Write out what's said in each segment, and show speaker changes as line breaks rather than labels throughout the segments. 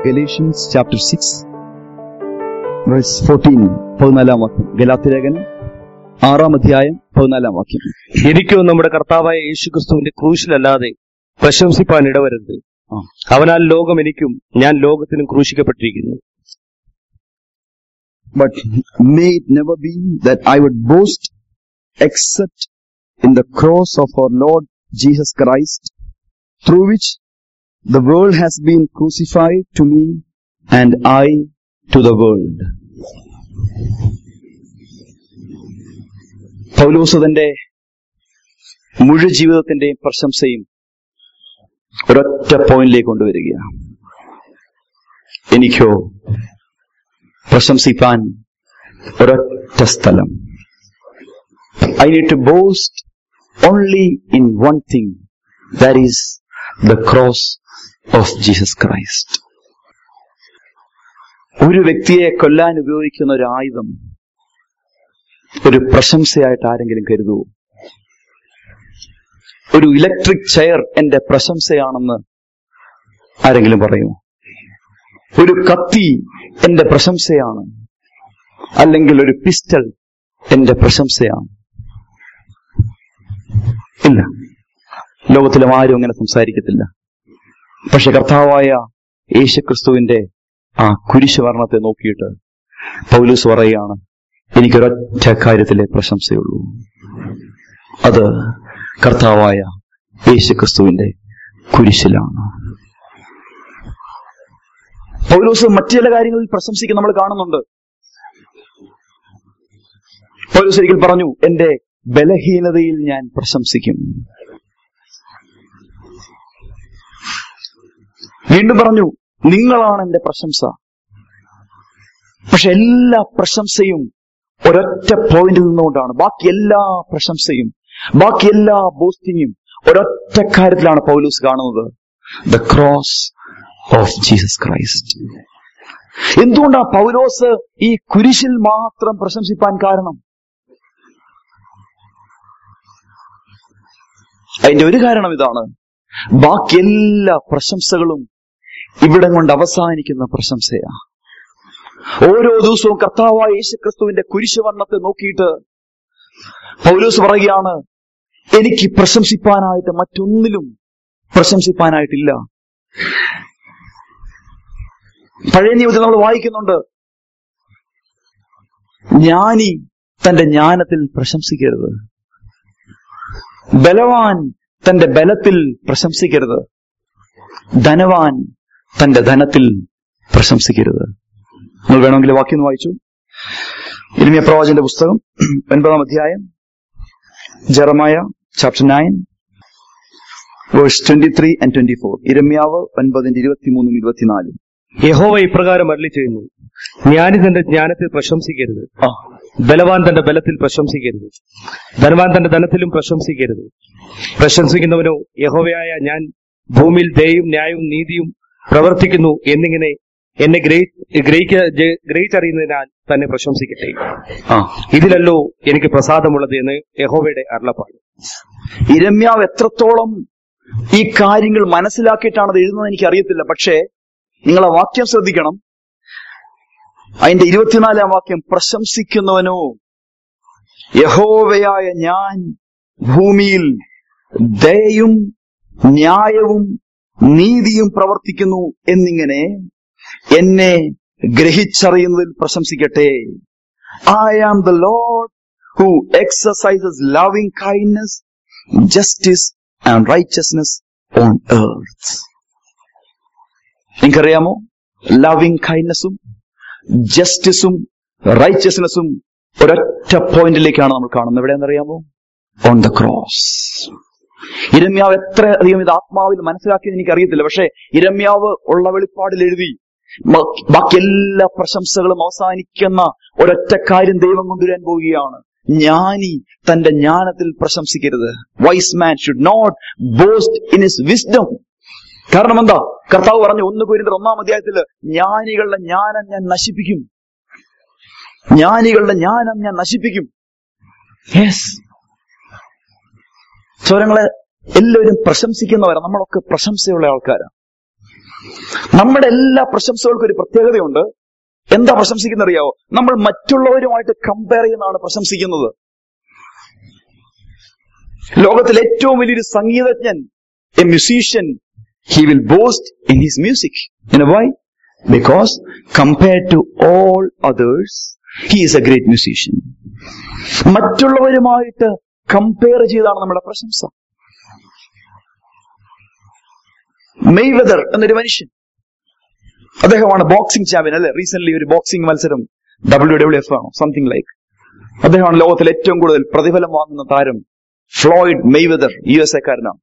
Galatians chapter 6, verse 14, പതിനാലാം വാക്യം ഗലാത്തിലേഖനം ആറാം അധ്യായം പതിനാലാം വാക്യം
എനിക്കോ നമ്മുടെ കർത്താവായ യേശുക്രിസ്തുവിന്റെ ക്രൂശിലല്ലാതെ പ്രശംസിപ്പാൻ ഇടവരരുത്
ആ.
അവനാൽ ലോകം എനിക്കും ഞാൻ ലോകത്തിനും ക്രൂശിക്കപ്പെട്ടിരിക്കുന്നു
But may it never be that I would boast except in the cross of our Lord Jesus Christ, through which the world has been crucified to me and I to the world. പൗലോസ് തന്റെ മുഴു ജീവിതത്തിന്റെയും പ്രശംസയും ഒരൊറ്റ പോയിന്റിലേക്ക് കൊണ്ടുവരികയാണ് എനിക്കോ പ്രശംസിപ്പാൻ ഒരൊറ്റ സ്ഥലം I need to boast only in one thing that is the cross of Jesus Christ ഒരു വ്യക്തിയെ കൊല്ലാൻ ഉപയോഗിക്കുന്ന ഒരു ആയുധം ഒരു പ്രശംസയായിട്ട് ആരെങ്കിലും കരുതുവോ ഒരു ഇലക്ട്രിക് ചെയർ എന്റെ പ്രശംസയാണെന്ന് ആരെങ്കിലും പറയുമോ ഒരു കത്തി എന്റെ പ്രശംസയാണ് അല്ലെങ്കിൽ ഒരു പിസ്റ്റൾ എന്റെ പ്രശംസയാണ് ഇല്ല ലോകത്തിലും ആരും അങ്ങനെ സംസാരിക്കത്തില്ല പക്ഷെ കർത്താവായ യേശുക്രിസ്തുവിന്റെ ആ കുരിശുവർണത്തെ നോക്കിയിട്ട് പൗലൂസ് പറയുകയാണ് എനിക്കൊരൊറ്റ കാര്യത്തിലെ പ്രശംസയുള്ളൂ അത് കർത്താവായ യേശുക്രിസ്തുവിന്റെ കുരിശിലാണ് പൗലോസ് മറ്റു ചില കാര്യങ്ങളിൽ പ്രശംസിക്കും നമ്മൾ കാണുന്നുണ്ട് പൗലോസ് ഒരിക്കൽ പറഞ്ഞു എന്റെ ബലഹീനതയിൽ ഞാൻ പ്രശംസിക്കും വീണ്ടും പറഞ്ഞു നിങ്ങളാണ് എന്റെ പ്രശംസ പക്ഷെ എല്ലാ പ്രശംസയും ഒരൊറ്റ പോയിന്റിൽ നിന്നുകൊണ്ടാണ് ബാക്കി എല്ലാ പ്രശംസയും ബാക്കി എല്ലാ ബോസ്റ്റിങ്ങും ഒരൊറ്റ കാര്യത്തിലാണ് പൗലൂസ് കാണുന്നത് the cross of Jesus Christ എന്തുകൊണ്ടാണ് പൗലോസ് ഈ കുരിശിൽ മാത്രം പ്രശംസിപ്പാൻ കാരണം അതിന്റെ ഒരു കാരണം ഇതാണ് ബാക്കി എല്ലാ പ്രശംസകളും ഇവിടം കൊണ്ട് അവസാനിക്കുന്ന പ്രശംസയാ ഓരോ ദിവസവും കർത്താവായ യേശുക്രിസ്തുവിന്റെ കുരിശുവർണ്ണത്തെ നോക്കിയിട്ട് പൗലോസ് പറയുകയാണ് എനിക്ക് പ്രശംസിപ്പാനായിട്ട് മറ്റൊന്നിലും പ്രശംസിപ്പാനായിട്ടില്ല പഴയ നിയമത്തിൽ നമ്മൾ വായിക്കുന്നുണ്ട് ജ്ഞാനി തന്റെ ജ്ഞാനത്തിൽ പ്രശംസിക്കരുത് ബലവാൻ തന്റെ ബലത്തിൽ പ്രശംസിക്കരുത് ധനവാൻ തന്റെ ധനത്തിൽ പ്രശംസിക്കരുത് നമ്മൾ വേണമെങ്കിൽ വാക്യം ഒന്ന് വായിച്ചു ഇനിമിയ പ്രവാചന്റെ പുസ്തകം ഒൻപതാം അധ്യായം Jeremiah chapter nine verse twenty three and twenty four ഇരമ്യാവ് ഒൻപതിന്റെ ഇരുപത്തിമൂന്നും ഇരുപത്തിനാലും
യഹോവ ഇപ്രകാരം അരളി ചെയ്യുന്നു ജ്ഞാനി തന്റെ ജ്ഞാനത്തിൽ പ്രശംസിക്കരുത്
ആ
ബലവാൻ തന്റെ ബലത്തിൽ പ്രശംസിക്കരുത് ധനവാൻ തന്റെ ധനത്തിലും പ്രശംസിക്കരുത് പ്രശംസിക്കുന്നവനോ യഹോവയായ ഞാൻ ഭൂമിയിൽ ദയയും ന്യായവും നീതിയും പ്രവർത്തിക്കുന്നു എന്നിങ്ങനെ എന്നെ ഗ്രഹി- ഗ്രഹിക്ക- ജ- ഗ്രഹിച്ചറിയുന്നതിനാൽ തന്നെ പ്രശംസിക്കട്ടെ
ആ
ഇതിലല്ലോ എനിക്ക് പ്രസാദമുള്ളത് എന്ന് യഹോവയുടെ അരുളപ്പാട്
ഇരമ്യാവ് എത്രത്തോളം ഈ കാര്യങ്ങൾ മനസ്സിലാക്കിയിട്ടാണ് അത് എഴുതുന്നത് എനിക്ക് അറിയത്തില്ല പക്ഷേ നിങ്ങൾ ആ വാക്യം ശ്രദ്ധിക്കണം അതിന്റെ ഇരുപത്തിനാലാം വാക്യം പ്രശംസിക്കുന്നവനോ യഹോവയായ ഞാൻ ഭൂമിയിൽ ദയയും ന്യായവും നീതിയും പ്രവർത്തിക്കുന്നു എന്നിങ്ങനെ എന്നെ ഗ്രഹിച്ചറിയുന്നതിൽ പ്രശംസിക്കട്ടെ I am the Lord who exercises loving kindness justice and righteousness on earth നിങ്ങൾക്കറിയാമോ ലവിംഗ് കൈൻഡ്നസും ജസ്റ്റിസും റൈച്ചസ്നെസ്സും ഒരൊറ്റ പോയിന്റിലേക്കാണ് നമ്മൾ കാണുന്നത് എവിടെയാണെന്നറിയാമോ ഓൺ ദ ക്രോസ് ഇരമ്യാവ് എത്ര അധികം ഇത് ആത്മാവിൽ മനസ്സിലാക്കിയത് എനിക്ക് അറിയത്തില്ല പക്ഷേ ഇരമ്യാവ് ഉള്ള വെളിപ്പാടിൽ എഴുതി മ- ബാക്കി എല്ലാ പ്രശംസകളും അവസാനിക്കുന്ന ഒരൊറ്റ കാര്യം ദൈവം കൊണ്ടുവരാൻ പോവുകയാണ് ജ്ഞാനി തന്റെ ജ്ഞാനത്തിൽ പ്രശംസിക്കരുത് wise man should not boast in his wisdom കാരണം എന്താ കർത്താവ് പറഞ്ഞു ഒന്ന് പോയിട്ട് ഒന്നാം അധ്യായത്തില് ജ്ഞാനികളുടെ ജ്ഞാനം ഞാൻ നശിപ്പിക്കും ജ്ഞാനികളുടെ ജ്ഞാനം ഞാൻ നശിപ്പിക്കും യെസ് സ്വരങ്ങളെ എല്ലാവരും പ്രശംസിക്കുന്നവരാ നമ്മളൊക്കെ പ്രശംസയുള്ള ആൾക്കാരാണ് നമ്മുടെ എല്ലാ പ്രശംസകൾക്കും ഒരു പ്രത്യേകതയുണ്ട് എന്താ പ്രശംസിക്കുന്ന അറിയാവോ നമ്മൾ മറ്റുള്ളവരുമായിട്ട് കമ്പയർ ചെയ്യുന്നതാണ് പ്രശംസിക്കുന്നത് ലോകത്തിൽ ഏറ്റവും വലിയൊരു സംഗീതജ്ഞൻ a musician he will boast in his music in why because compared to all others he is a great musician മറ്റുള്ളവരുമായിട്ട് കമ്പയർ ചെയ്താണ് നമ്മുടെ പ്രശംസ മെയ്വെദർ എന്നൊരു മനുഷ്യൻ അദ്ദേഹമാണ് ബോക്സിംഗ് ചാമ്പ്യൻ അല്ലെ റീസെന്റ് ഒരു ബോക്സിംഗ് മത്സരം ഡബ്ല്യു ഡബ്ല്യു എഫ് ആണോ സംതിങ് ലൈക്ക് അദ്ദേഹമാണ് ലോകത്തിൽ ഏറ്റവും കൂടുതൽ പ്രതിഫലം വാങ്ങുന്ന താരം ഫ്ലോയിഡ് മെയ്വെദർ യു എസ് എക്കാരനാണ്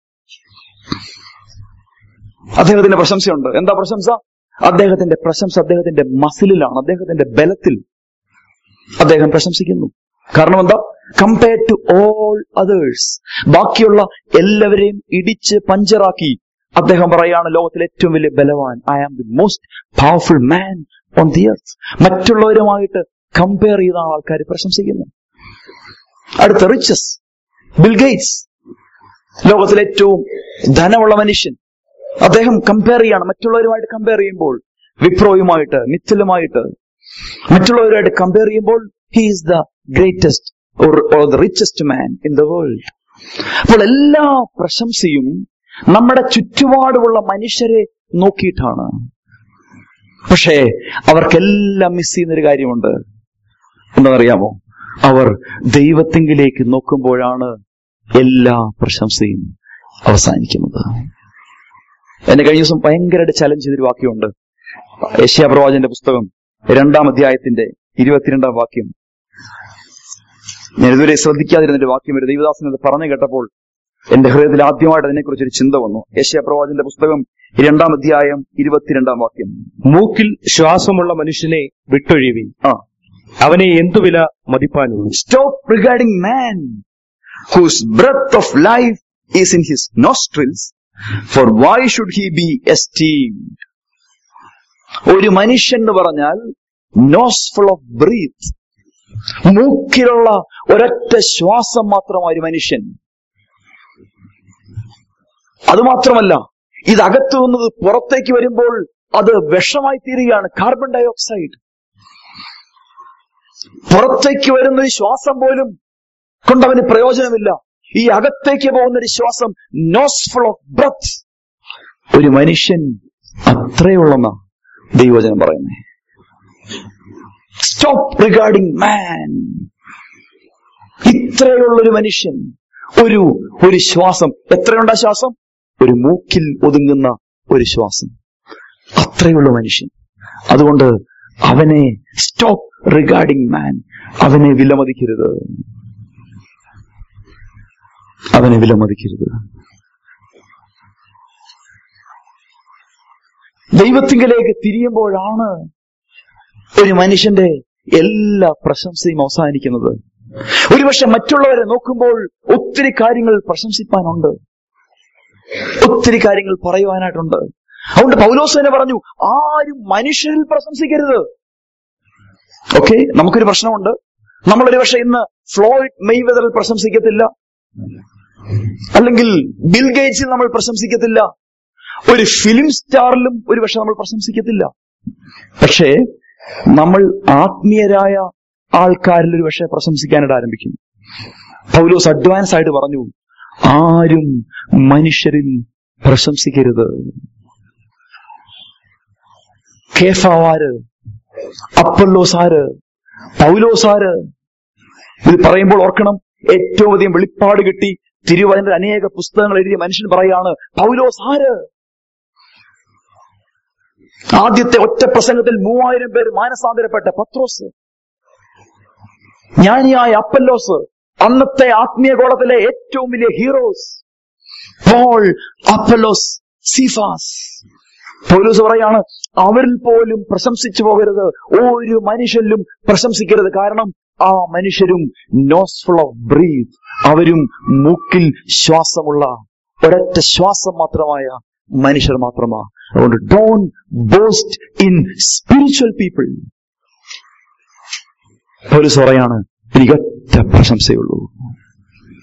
അദ്ദേഹത്തിന്റെ പ്രശംസയുണ്ട് എന്താ പ്രശംസ അദ്ദേഹത്തിന്റെ പ്രശംസ അദ്ദേഹത്തിന്റെ മസിലിലാണ് അദ്ദേഹത്തിന്റെ ബലത്തിൽ അദ്ദേഹം പ്രശംസിക്കുന്നു കാരണം എന്താ കമ്പയർഡ് ടു ഓൾ അതേഴ്സ് ബാക്കിയുള്ള എല്ലാവരെയും ഇടിച്ച് പഞ്ചറാക്കി അദ്ദേഹം പറയാണ് ലോകത്തിലെ ഏറ്റവും വലിയ ബലവാൻ I am the most powerful man on the earth മറ്റുള്ളവരുമായിട്ട് കമ്പയർ ചെയ്താണ് ആൾക്കാർ പ്രശംസിക്കുന്നത് അടുത്ത റിച്ചസ് ബിൽ ഗേറ്റ്സ് ലോകത്തിലെ ഏറ്റവും ധനമുള്ള മനുഷ്യൻ അദ്ദേഹം കമ്പയർ ചെയ്യാണ് മറ്റുള്ളവരുമായിട്ട് കമ്പയർ ചെയ്യുമ്പോൾ വിപ്രോയുമായിട്ട് മിത്തലുമായിട്ട് മറ്റുള്ളവരുമായിട്ട് കമ്പയർ ചെയ്യുമ്പോൾ he is the greatest or the richest man in the world അപ്പോൾ എല്ലാ പ്രശംസയും നമ്മുടെ ചുറ്റുപാടുമുള്ള മനുഷ്യരെ നോക്കിയിട്ടാണ് പക്ഷേ അവർക്കെല്ലാം മിസ് ചെയ്യുന്നൊരു കാര്യമുണ്ട് എന്താണെന്നറിയാമോ അവർ ദൈവത്തെങ്കിലേക്ക് നോക്കുമ്പോഴാണ് എല്ലാ പ്രശംസയും അവസാനിക്കുന്നത് എന്നെ കഴിഞ്ഞ ദിവസം ഭയങ്കരമായിട്ട് ചലഞ്ച് ചെയ്തൊരു വാക്യമുണ്ട് യശ്യാ പ്രവാചന്റെ പുസ്തകം രണ്ടാം അധ്യായത്തിന്റെ ഇരുപത്തിരണ്ടാം വാക്യം ഞാൻ ഇതുവരെ ശ്രദ്ധിക്കാതിരുന്ന ഒരു വാക്യം ഒരു ദൈവദാസൻ അത് പറഞ്ഞു കേട്ടപ്പോൾ എന്റെ ഹൃദയത്തിൽ ആദ്യമായിട്ട് അതിനെക്കുറിച്ച് ഒരു ചിന്ത വന്നു യശ്യാ പ്രവാചന്റെ പുസ്തകം രണ്ടാം അധ്യായം ഇരുപത്തിരണ്ടാം വാക്യം
മൂക്കിൽ ശ്വാസമുള്ള മനുഷ്യനെ വിട്ടൊഴിവി
ആ
അവനെ എന്തുവില മതിപ്പാനുള്ളൂ
Stop regarding man whose breath of life is in his nostrils, for why should he be esteemed? ഒരു മനുഷ്യൻ എന്ന് പറഞ്ഞാൽ നോസ് ഫുൾ ഓഫ് ബ്രീത്ത് മൂക്കിലുള്ള ഒരൊറ്റ ശ്വാസം മാത്രമായ ഒരു മനുഷ്യൻ അതുമാത്രമല്ല ഇത് അകത്തു നിന്നത് പുറത്തേക്ക് വരുമ്പോൾ അത് വിഷമായി തീരുകയാണ് കാർബൺ ഡൈ ഓക്സൈഡ് പുറത്തേക്ക് വരുന്ന ഒരു ശ്വാസം പോലും കൊണ്ടവന് പ്രയോജനമില്ല ഈ അകത്തേക്ക് പോകുന്ന ഒരു ശ്വാസം നോസ് ഫുൾ ഓഫ് ബ്രത്ത് ഒരു മനുഷ്യൻ അത്രയുള്ളെന്ന ദൈവവചനം പറയുന്നേ സ്റ്റോപ്പ് റിഗാർഡിംഗ് മാൻ ഇത്രയുള്ളൊരു മനുഷ്യൻ ഒരു ഒരു ശ്വാസം എത്രയുണ്ട ശ്വാസം ഒരു മൂക്കിൽ ഒതുങ്ങുന്ന ഒരു ശ്വാസം അത്രയുള്ള മനുഷ്യൻ അതുകൊണ്ട് അവനെ സ്റ്റോപ്പ് റിഗാർഡിംഗ് മാൻ അവനെ വിലമതിക്കരുത് അവനെ വിലമതിക്കരുത് ദൈവത്തിങ്കലേക്ക് തിരിയുമ്പോഴാണ് ഒരു മനുഷ്യന്റെ എല്ലാ പ്രശംസയും അവസാനിക്കുന്നത് ഒരുപക്ഷെ മറ്റുള്ളവരെ നോക്കുമ്പോൾ ഒത്തിരി കാര്യങ്ങൾ പ്രശംസിപ്പാനുണ്ട് ഒത്തിരി കാര്യങ്ങൾ പറയുവാനായിട്ടുണ്ട് അതുകൊണ്ട് പൗലോസ് തന്നെ പറഞ്ഞു ആരും മനുഷ്യരിൽ പ്രശംസിക്കരുത് ഓക്കെ നമുക്കൊരു പ്രശ്നമുണ്ട് നമ്മളൊരു പക്ഷെ ഇന്ന് ഫ്ലോയിഡ് മെയ്വെതറിൽ പ്രശംസിക്കത്തില്ല അല്ലെങ്കിൽ ബിൽ ഗേറ്റ്സിൽ നമ്മൾ പ്രശംസിക്കത്തില്ല ഒരു ഫിലിം സ്റ്റാറിലും ഒരു പക്ഷെ നമ്മൾ പ്രശംസിക്കത്തില്ല പക്ഷേ നമ്മൾ ആത്മീയരായ ആൾക്കാരിൽ ഒരു പക്ഷെ പ്രശംസിക്കാനായിട്ട് ആരംഭിക്കും പൗലോസ് അഡ്വാൻസ് ആയിട്ട് പറഞ്ഞു ആരും മനുഷ്യരിൽ പ്രശംസിക്കരുത് കേഫാവാര് അപ്പല്ലോസാര് പൗലോസാര് ഇത് പറയുമ്പോൾ ഓർക്കണം ഏറ്റവും അധികം വെളിപ്പാട് കിട്ടി തിരുവചന അനേക പുസ്തകങ്ങൾ എഴുതിയ മനുഷ്യൻ പറയാണ് പൗലോസ് ആര് ആദ്യത്തെ ഒറ്റ പ്രസംഗത്തിൽ മൂവായിരം പേര് മാനസാന്തരപ്പെട്ട പത്രോസ് ജ്ഞാനിയായ അപ്പല്ലോസ് അന്നത്തെ ആത്മീയ ഗോളത്തിലെ ഏറ്റവും വലിയ heroes Paul Apollos Cephas Paulose പറയാണ് അവരിൽ പോലും പ്രശംസിച്ചു പോകരുത് ഒരു മനുഷ്യരിലും പ്രശംസിക്കരുത് കാരണം ആ മനുഷ്യരും നോസ് ഫുൾ ഓഫ് ബ്രീത്ത് അവരും മൂക്കിൽ ശ്വാസമുള്ള ഒരൊറ്റ ശ്വാസം മാത്രമായ മനുഷ്യർ മാത്രമാ അതുകൊണ്ട് don't boast in spiritual people Paulose പറയാണ് എനിക്ക് ഒറ്റ പ്രശംസയുള്ളൂ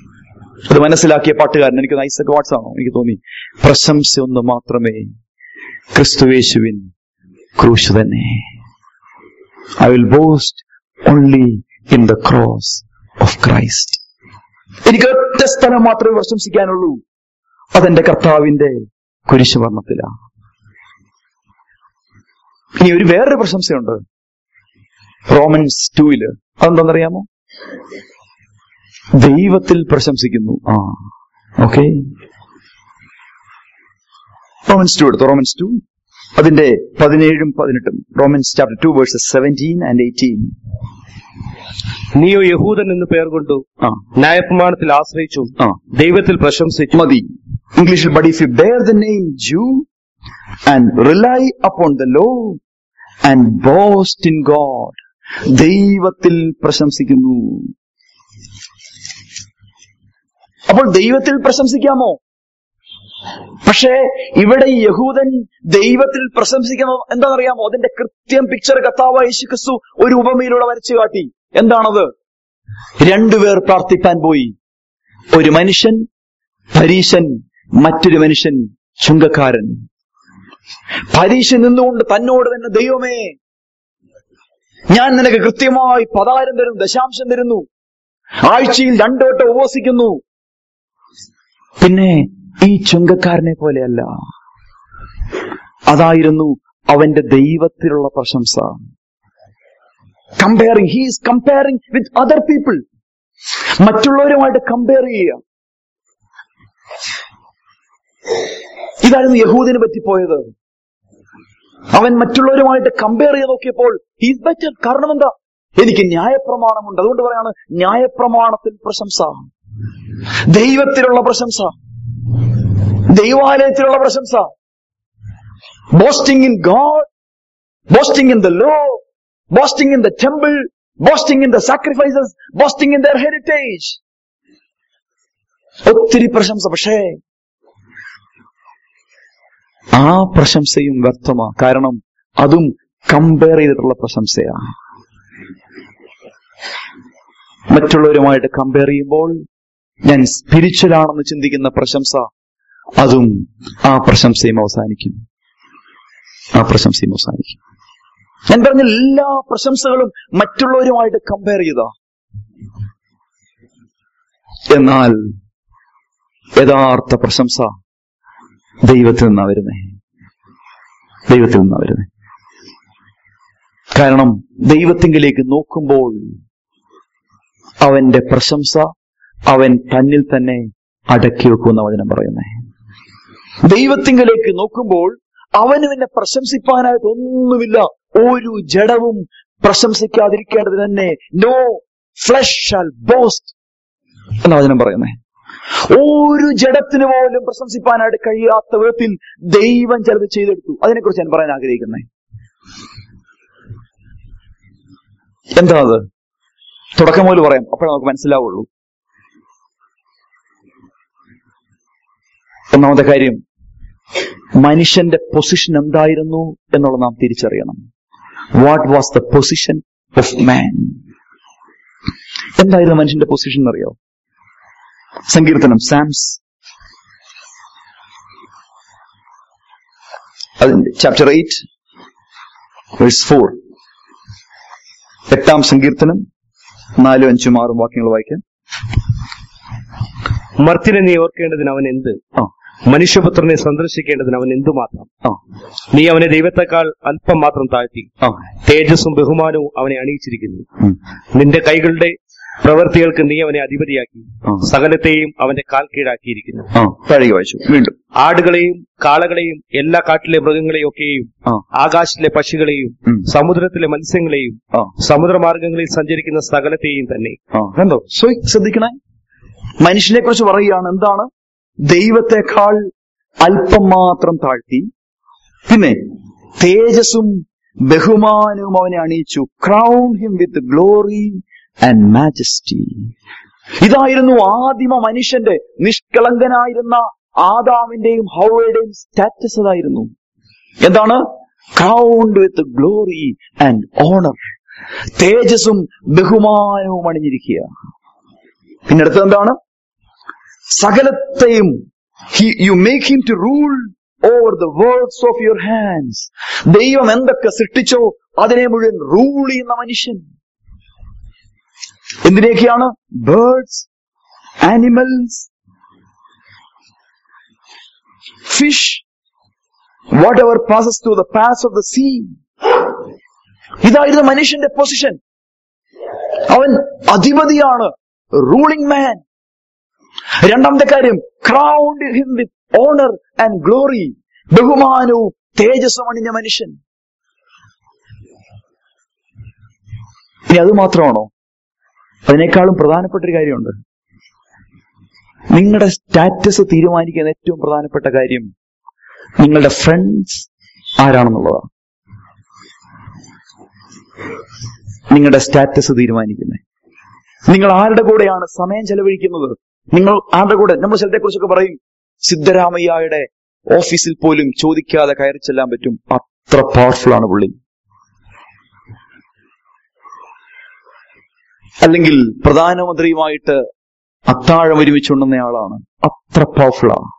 അത് മനസ്സിലാക്കിയ പാട്ടുകാരൻ എനിക്ക് ഐസക് വാട്സ് ആണോ എനിക്ക് തോന്നി പ്രശംസ ഒന്ന് മാത്രമേ ക്രിസ്തുവേശുവിൻ ക്രൂശ് തന്നെ I will boast only in the cross of Christ എനിക്ക് ഒറ്റ സ്ഥലം മാത്രമേ പ്രശംസിക്കാനുള്ളൂ അതെന്റെ കർത്താവിന്റെ കുരിശുവർണ്ണത്തിലാണ് ഇനി ഒരു വേറൊരു പ്രശംസയുണ്ട് റോമൻസ് ടൂയില് അതെന്താണെന്നറിയാമോ ദൈവത്തിൽ പ്രശംസിക്കുന്നു ആ ഓക്കെ റോമൻസ് ടു എടുത്തു റോമൻസ് ടു അതിന്റെ പതിനേഴും പതിനെട്ടും Romans chapter two verses seventeen and eighteen
നീയോ യഹൂദൻ എന്ന് പേർ കൊണ്ടു
ആ
ന്യായപ്രമാണത്തിൽ ആശ്രയിച്ചു
ആ
ദൈവത്തിൽ പ്രശംസിച്ചു
മതി ഇംഗ്ലീഷിൽ but if you bear the name Jew and rely upon the law and boast in God ദൈവത്തിൽ പ്രശംസിക്കുന്നു അപ്പോൾ ദൈവത്തിൽ പ്രശംസിക്കാമോ പക്ഷേ ഇവിടെ ഈ യഹൂദൻ ദൈവത്തിൽ പ്രശംസിക്കുന്നത് എന്താണെന്നറിയാമോ അതിന്റെ കൃത്യം പിക്ചർ കത്താവായ യേശു ക്രിസ്തു ഒരു ഉപമയിലൂടെ വരച്ചു കാട്ടി എന്താണത് രണ്ടുപേർ പ്രാർത്ഥിപ്പാൻ പോയി ഒരു മനുഷ്യൻ പരീശൻ മറ്റൊരു മനുഷ്യൻ ചുങ്കക്കാരൻ പരീശ നിന്നുകൊണ്ട് തന്നോട് തന്നെ ദൈവമേ ഞാൻ നിനക്ക് കൃത്യമായി പതാരം തരുന്നു ദശാംശം തരുന്നു ആഴ്ചയിൽ രണ്ടു വട്ടം ഉപവസിക്കുന്നു പിന്നെ ഈ ചുങ്കക്കാരനെ പോലെയല്ല അതായിരുന്നു അവന്റെ ദൈവത്തിലുള്ള പ്രശംസ comparing he's comparing with other people മറ്റുള്ളവരുമായിട്ട് കമ്പയർ ചെയ്യുക ഇതായിരുന്നു യഹൂദിന് പറ്റിപ്പോയത് അവൻ മറ്റുള്ളവരുമായിട്ട് കമ്പയർ ചെയ്ത് നോക്കിയപ്പോൾ ഹീസ് ബെറ്റർ കാരണം എന്താ എനിക്ക് ന്യായപ്രമാണമുണ്ട് അതുകൊണ്ട് പറയാണ് ന്യായപ്രമാണത്തിൽ പ്രശംസ ദൈവത്തിലുള്ള പ്രശംസ ദൈവാലയത്തിലുള്ള പ്രശംസ boasting in God boasting in the law boasting in the temple boasting in the sacrifices boasting in their heritage ഒത്തിരി പ്രശംസ പക്ഷേ ആ പ്രശംസയും വ്യർത്ഥമാ കാരണം അതും കമ്പയർ ചെയ്തിട്ടുള്ള പ്രശംസയാ മറ്റുള്ളവരുമായിട്ട് കമ്പയർ ചെയ്യുമ്പോൾ ഞാൻ സ്പിരിച്വൽ ആണെന്ന് ചിന്തിക്കുന്ന പ്രശംസ അതും ആ പ്രശംസയും അവസാനിക്കും ആ പ്രശംസയും അവസാനിക്കും ഞാൻ പറഞ്ഞ എല്ലാ പ്രശംസകളും മറ്റുള്ളവരുമായിട്ട് കമ്പയർ ചെയ്താ എന്നാൽ യഥാർത്ഥ പ്രശംസ ദൈവത്തിൽ നിന്നാ വരുന്നേ ദൈവത്തിൽ നിന്നാ വരുന്നേ കാരണം ദൈവത്തിങ്കിലേക്ക് നോക്കുമ്പോൾ അവന്റെ പ്രശംസ അവൻ തന്നിൽ തന്നെ അടക്കി വെക്കുമെന്ന വചനം പറയുന്നേ ദൈവത്തിങ്കിലേക്ക് നോക്കുമ്പോൾ അവന് എന്നെ പ്രശംസിപ്പാനായിട്ട് ഒന്നുമില്ല ഒരു ജഡവും പ്രശംസിക്കാതിരിക്കേണ്ടത് തന്നെ നോ ഫ്ലഷ് ഷാൽ ബോസ്റ്റ് എന്ന വചനം പറയുന്നേ ഒരു ജഡത്തിന് പോലും പ്രശംസിപ്പാനായിട്ട് കഴിയാത്ത വിധത്തിൽ ദൈവം ചിലത് ചെയ്തെടുത്തു അതിനെക്കുറിച്ച് ഞാൻ പറയാൻ ആഗ്രഹിക്കുന്നേ എന്താ അത് തുടക്കം മുതൽ പറയാം അപ്പോഴേ നമുക്ക് മനസ്സിലാവുള്ളൂ ഒന്നാമത്തെ കാര്യം മനുഷ്യന്റെ പൊസിഷൻ എന്തായിരുന്നു എന്നുള്ളത് നാം തിരിച്ചറിയണം what was the position of man എന്തായിരുന്നു മനുഷ്യന്റെ പൊസിഷൻ എന്നറിയോ സങ്കീർത്തനം സാംസ് അതിന്റെ ചാപ്റ്റർ എയ്റ്റ് വേഴ്സ് ഫോർ എട്ടാം സങ്കീർത്തനം നാലും അഞ്ചും ആറും വാക്യങ്ങൾ വായിക്കാം
മർത്തിനെ നീ ഓർക്കേണ്ടതിന് അവൻ എന്ത്
ആ
മനുഷ്യപുത്രനെ സന്ദർശിക്കേണ്ടതിന് അവൻ എന്തുമാത്രം
ആ
നീ അവനെ ദൈവത്തെക്കാൾ അല്പം മാത്രം താഴ്ത്തി
ആ
തേജസ്സും ബഹുമാനവും അവനെ അണിയിച്ചിരിക്കുന്നു
ഉം.
നിന്റെ കൈകളുടെ പ്രവൃത്തികൾക്ക് നീ അവനെ അധിപതിയാക്കി
ആ.
സകലത്തെയും അവന്റെ കാൽ കീഴാക്കിയിരിക്കുന്നു
ആ താഴേക്ക് വായിച്ചു വീണ്ടും
ആടുകളെയും കാളകളെയും എല്ലാ കാട്ടിലെ മൃഗങ്ങളെയും ഒക്കെയും
ആ
ആകാശത്തിലെ പക്ഷികളെയും
ഉം.
സമുദ്രത്തിലെ മത്സ്യങ്ങളെയും
ആ
സമുദ്രമാർഗങ്ങളിൽ സഞ്ചരിക്കുന്ന സകലത്തെയും തന്നെ
ആ കണ്ടോ സോ ശ്രദ്ധിക്കണേ മനുഷ്യനെ കുറിച്ച് പറയുകയാണ് എന്താണ് ദൈവത്തെക്കാൾ അല്പം മാത്രം താഴ്ത്തി പിന്നെ തേജസ്സും ബഹുമാനവും അവനെ അണിയിച്ചു crown him with glory and majesty ഇതായിരുന്നു ആദിമ മനുഷ്യന്റെ നിഷ്കളങ്കനായിരുന്ന ആദാമിന്റെയും ഹൗവയുടെയും സ്റ്റാറ്റസ് അതായിരുന്നു എന്താണ് crowned with glory and honour തേജസ്സും ബഹുമാനവും അണിഞ്ഞിരിക്കുക പിന്നെ അടുത്തത് എന്താണ് സകലത്തെയും you make him to rule over the words of your hands ദൈവം എന്തൊക്കെ സൃഷ്ടിച്ചോ അതിനെ മുഴുവൻ റൂൾ ചെയ്യുന്ന മനുഷ്യൻ എന്തിനൊക്കെയാണ് birds animals fish whatever passes to the pass of the sea ഇതായിരുന്നു മനുഷ്യന്റെ പൊസിഷൻ അവൻ അധിപതിയാണ് റൂളിംഗ് മാൻ രണ്ടാമത്തെ കാര്യം crowned him with honour and glory ബഹുമാനവും തേജസ്സും അണിഞ്ഞ മനുഷ്യൻ ഇനി അത് മാത്രമാണോ അതിനേക്കാളും പ്രധാനപ്പെട്ട ഒരു കാര്യമുണ്ട് നിങ്ങളുടെ സ്റ്റാറ്റസ് തീരുമാനിക്കുന്ന ഏറ്റവും പ്രധാനപ്പെട്ട കാര്യം നിങ്ങളുടെ ഫ്രണ്ട്സ് ആരാണെന്നുള്ളതാണ് നിങ്ങളുടെ സ്റ്റാറ്റസ് തീരുമാനിക്കുന്നത് നിങ്ങൾ ആരുടെ കൂടെയാണ് സമയം ചെലവഴിക്കുന്നത് നിങ്ങൾ ആരുടെ കൂടെ നമ്മൾ സ്ഥലത്തെ കുറിച്ചൊക്കെ പറയും സിദ്ധരാമയ്യയുടെ ഓഫീസിൽ പോലും ചോദിക്കാതെ കയറി ചെല്ലാൻ പറ്റും അത്ര പവർഫുൾ ആണ് പുള്ളി അല്ലെങ്കിൽ പ്രധാനമന്ത്രിയുമായിട്ട് അത്താഴം ഒരുമിച്ചുണ്ടെന്നയാളാണ് അത്ര പവർഫുൾ ആണ്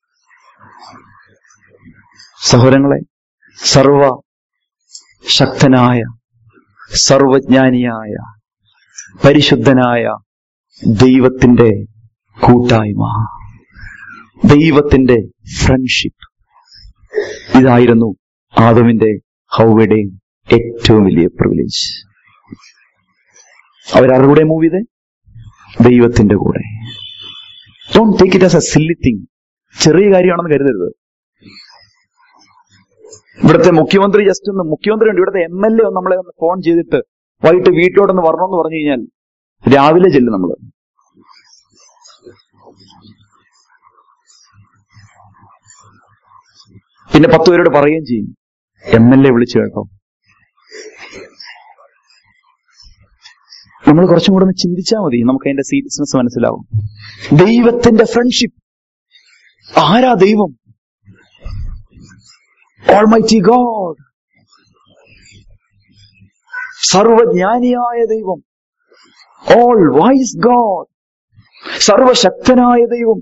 സഹോദരങ്ങളെ സർവ ശക്തനായ സർവജ്ഞാനിയായ പരിശുദ്ധനായ ദൈവത്തിന്റെ കൂട്ടായ്മ ദൈവത്തിന്റെ ഫ്രണ്ട്ഷിപ്പ് ഇതായിരുന്നു ആദമിന്റെ ഹൗവയുടെയും ഏറ്റവും വലിയ പ്രിവിലേജ് അവരാരുടെ കൂടെ മൂവ് ചെയ്തേ ദൈവത്തിന്റെ കൂടെ don't take it as a silly thing ചെറിയ കാര്യമാണെന്ന് കരുതരുത് ഇവിടുത്തെ മുഖ്യമന്ത്രി ജസ്റ്റ് ഒന്ന് മുഖ്യമന്ത്രി ഉണ്ട് ഇവിടുത്തെ എം എൽ എ ഒന്ന് നമ്മളെ ഒന്ന് ഫോൺ ചെയ്തിട്ട് വൈകിട്ട് വീട്ടിലോട്ടൊന്ന് വരണമെന്ന് പറഞ്ഞു കഴിഞ്ഞാൽ രാവിലെ ചെല്ലും നമ്മള് പിന്നെ പത്ത് പേരോട് പറയുകയും ചെയ്യും എം എൽ എ വിളിച്ചു കേട്ടോ നമ്മൾ കുറച്ചും കൂടെ ഒന്ന് ചിന്തിച്ചാൽ മതി നമുക്ക് അതിന്റെ സീരിയസ്നെസ് മനസ്സിലാവും ദൈവത്തിന്റെ ഫ്രണ്ട്ഷിപ്പ് ആരാ ദൈവം ഓൾമൈറ്റി ഗോഡ് സർവജ്ഞാനിയായ ദൈവം ഓൾ വൈസ് ഗോഡ് സർവശക്തനായ ദൈവം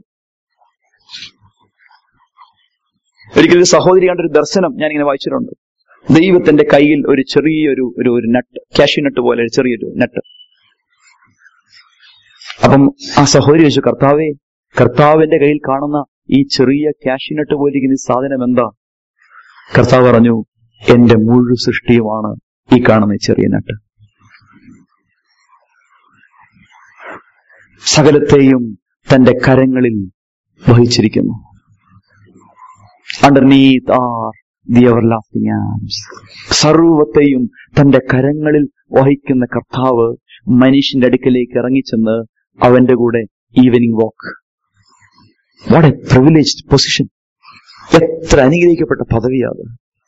ഒരിക്കലും ഒരു സഹോദരി കണ്ട ഒരു ദർശനം ഞാൻ ഇങ്ങനെ വായിച്ചിട്ടുണ്ട് ദൈവത്തിന്റെ കയ്യിൽ ഒരു ചെറിയൊരു ഒരു ഒരു നട്ട് കാഷ്യൂ നട്ട് പോലെ ഒരു ചെറിയൊരു നട്ട് അപ്പം ആ സഹോദരി ചോദിച്ചു കർത്താവേ കർത്താവിന്റെ കയ്യിൽ കാണുന്ന ഈ ചെറിയ കാഷ്യൂ നട്ട് പോലെ ഇരിക്കുന്ന ഈ സാധനം എന്താ കർത്താവ് പറഞ്ഞു എന്റെ മുഴു സൃഷ്ടിയുമാണ് ഈ കാണുന്ന ഈ ചെറിയ നട്ട് സകലത്തെയും തന്റെ കരങ്ങളിൽ വഹിച്ചിരിക്കുന്നു underneath are the everlasting arms സർവത്തെയും തന്റെ കരങ്ങളിൽ വഹിക്കുന്ന കർത്താവ് മനുഷ്യന്റെ അടുക്കലേക്ക് ഇറങ്ങിച്ചെന്ന് അവന്റെ കൂടെ evening walk what a privileged position എത്ര അനുഗ്രഹിക്കപ്പെട്ട പദവിയാണ്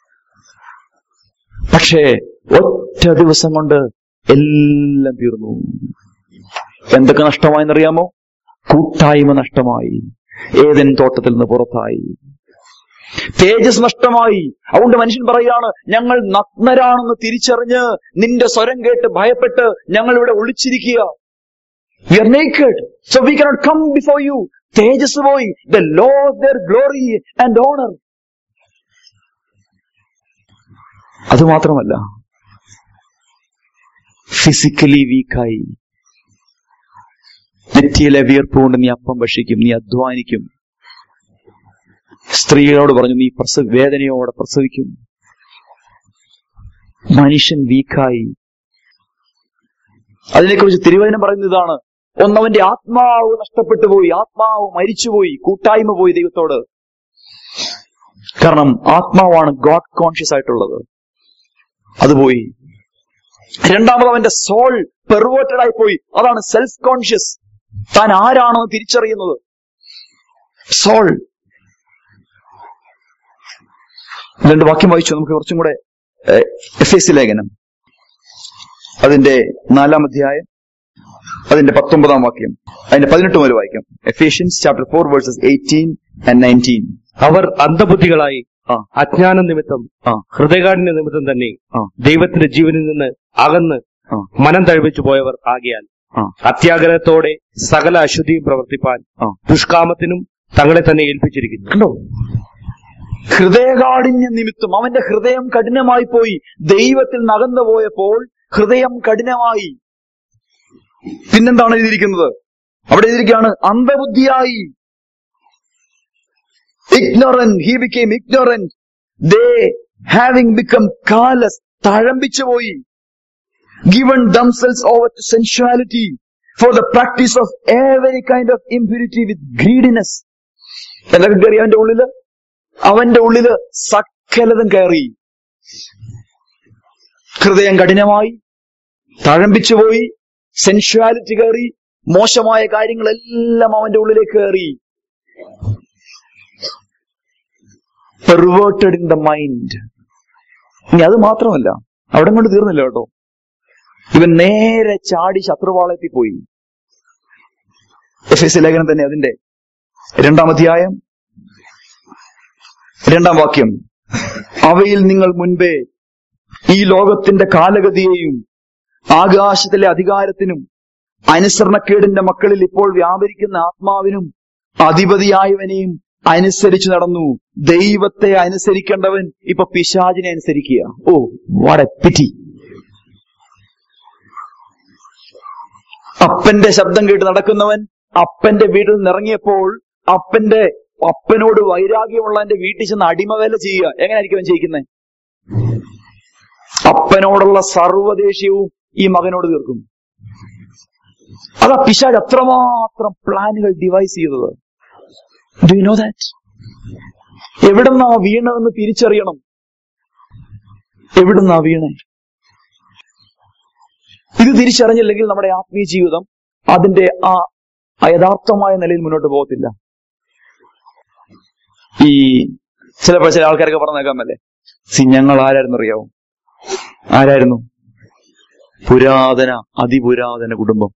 പക്ഷേ ഒറ്റ ദിവസം കൊണ്ട് എല്ലാം തീർന്നു എന്തൊക്കെ നഷ്ടമായെന്നറിയാമോ കൂട്ടായ്മ നഷ്ടമായി ഏതൻ തോട്ടത്തിൽ നിന്ന് പുറത്തായി തേജസ് നഷ്ടമായി അതുകൊണ്ട് മനുഷ്യൻ പറയാണ് ഞങ്ങൾ നഗ്നരാണെന്ന് തിരിച്ചറിഞ്ഞ് നിന്റെ സ്വരം കേട്ട് ഭയപ്പെട്ട് ഞങ്ങൾ ഇവിടെ ഒളിച്ചിരിക്കുക we are naked so we cannot come before you തേജസ് പോയി the law their glory and honour അതുമാത്രമല്ല ഫിസിക്കലി വീക്കായി നെറ്റിയിലെ വിയർപ്പുകൊണ്ട് നീ അപ്പം ഭക്ഷിക്കും നീ അധ്വാനിക്കും സ്ത്രീകളോട് പറഞ്ഞു നീ പ്രസവ വേദനയോടെ പ്രസവിക്കും മനുഷ്യൻ വീക്കായി അതിനെക്കുറിച്ച് തിരുവചനം പറയുന്നത് ഇതാണ് ഒന്നവന്റെ ആത്മാവ് നഷ്ടപ്പെട്ടു പോയി ആത്മാവ് മരിച്ചുപോയി കൂട്ടായ്മ പോയി ദൈവത്തോട് കാരണം ആത്മാവാണ് ഗോഡ് കോൺഷ്യസ് ആയിട്ടുള്ളത് അത് പോയി രണ്ടാമത് അവന്റെ സോൾ പെർവേർട്ടഡ് ആയി പോയി അതാണ് സെൽഫ് കോൺഷ്യസ് താൻ ആരാണെന്ന് തിരിച്ചറിയുന്നത് സോൾ രണ്ട് വാക്യം വായിച്ചു നമുക്ക് കുറച്ചും കൂടെ എഫ് എസ് ലേഖനം അതിന്റെ നാലാം അധ്യായം അതിന്റെ പത്തൊമ്പതാം വാക്യം അതിന്റെ പതിനെട്ട് മുതൽ വായിക്കാം Ephesians chapter four verses eighteen and nineteen
അവർ അന്ധബുദ്ധികളായി
ആ
അജ്ഞാന നിമിത്തം
ആ
ഹൃദയകാഠിന്യ നിമിത്തം തന്നെ
ആ
ദൈവത്തിന്റെ ജീവനിൽ നിന്ന് അകന്ന്
ആ
മനം തഴുവിച്ചു പോയവർ ആകിയാൽ
ആ
അത്യാഗ്രഹത്തോടെ സകല അശുദ്ധിയും പ്രവർത്തിപ്പാൻ
ആ
ദുഷ്കാമത്തിനും തങ്ങളെ തന്നെ ഏൽപ്പിച്ചിരിക്കുന്നു
കണ്ടോ ഹൃദയകാഠിന്യ നിമിത്തം അവന്റെ ഹൃദയം കഠിനമായി പോയി ദൈവത്തിൽ നകന്നു പോയപ്പോൾ ഹൃദയം കഠിനമായി പിന്നെന്താണ് എഴുതിയിരിക്കുന്നത് അവിടെ എഴുതിയിരിക്കുകയാണ് അന്ധബുദ്ധിയായി ignorant he became ignorant they having become callous തഴമ്പിച്ചുപോയി given themselves over to sensuality for the practice of every kind of impurity with greediness. എന്തൊക്കെ കയറി അവന്റെ ഉള്ളില് അവന്റെ ഉള്ളില് സകലതും കയറി ഹൃദയം കഠിനമായി തഴമ്പിച്ചുപോയി സെൻഷ്വാലിറ്റി കയറി മോശമായ കാര്യങ്ങളെല്ലാം അവന്റെ ഉള്ളിലേക്ക് കയറി പെർവേർട്ടഡ് ഇൻ ദ മൈൻഡ് ഇനി അത് മാത്രമല്ല അവിടെ കൊണ്ട് തീർന്നില്ല കേട്ടോ ഇവൻ നേരെ ചാടി ശത്രുവാളയത്തിൽ പോയി എഫ് എസ് ലേഖനം തന്നെ അതിന്റെ രണ്ടാം അധ്യായം രണ്ടാം വാക്യം അവയിൽ നിങ്ങൾ മുൻപേ ഈ ലോകത്തിന്റെ കാലഗതിയെയും ആകാശത്തിലെ അധികാരത്തിനും അനുസരണക്കേടിന്റെ മക്കളിൽ ഇപ്പോൾ വ്യാപരിക്കുന്ന ആത്മാവിനും അധിപതിയായവനെയും അനുസരിച്ചു നടന്നു ദൈവത്തെ അനുസരിക്കേണ്ടവൻ ഇപ്പൊ പിശാചിനെ അനുസരിക്കുക ഓ വാട്ട് എ പിറ്റി അപ്പന്റെ ശബ്ദം കേട്ട് നടക്കുന്നവൻ അപ്പന്റെ വീട്ടിൽ നിന്ന് ഇറങ്ങിയപ്പോൾ അപ്പന്റെ അപ്പനോട് വൈരാഗ്യമുള്ള എന്റെ വീട്ടിൽ ചെന്ന് അടിമവേല ചെയ്യുക എങ്ങനെയായിരിക്കും അവൻ ചെയ്യിക്കുന്നത് അപ്പനോടുള്ള സർവ്വദേഷ്യവും ഈ മകനോട് തീർക്കും അതാ പിശാജ് അത്രമാത്രം പ്ലാനുകൾ ഡിവൈസ് ചെയ്തത് ഡു യു നോ ദാറ്റ് എവിടുന്നാ വീണതെന്ന് തിരിച്ചറിയണം എവിടുന്നാ വീണേ ഇത് തിരിച്ചറിഞ്ഞില്ലെങ്കിൽ നമ്മുടെ ആത്മീയ ജീവിതം അതിന്റെ ആ ആ യഥാർത്ഥമായ നിലയിൽ മുന്നോട്ട് പോകത്തില്ല ഈ ചിലപ്പോൾ ചില ആൾക്കാരൊക്കെ പറഞ്ഞേക്കാമല്ലേ സി ഞങ്ങൾ ആരായിരുന്നു അറിയാവോ ആരായിരുന്നു പുരാതന അതിപുരാതന കുടുംബം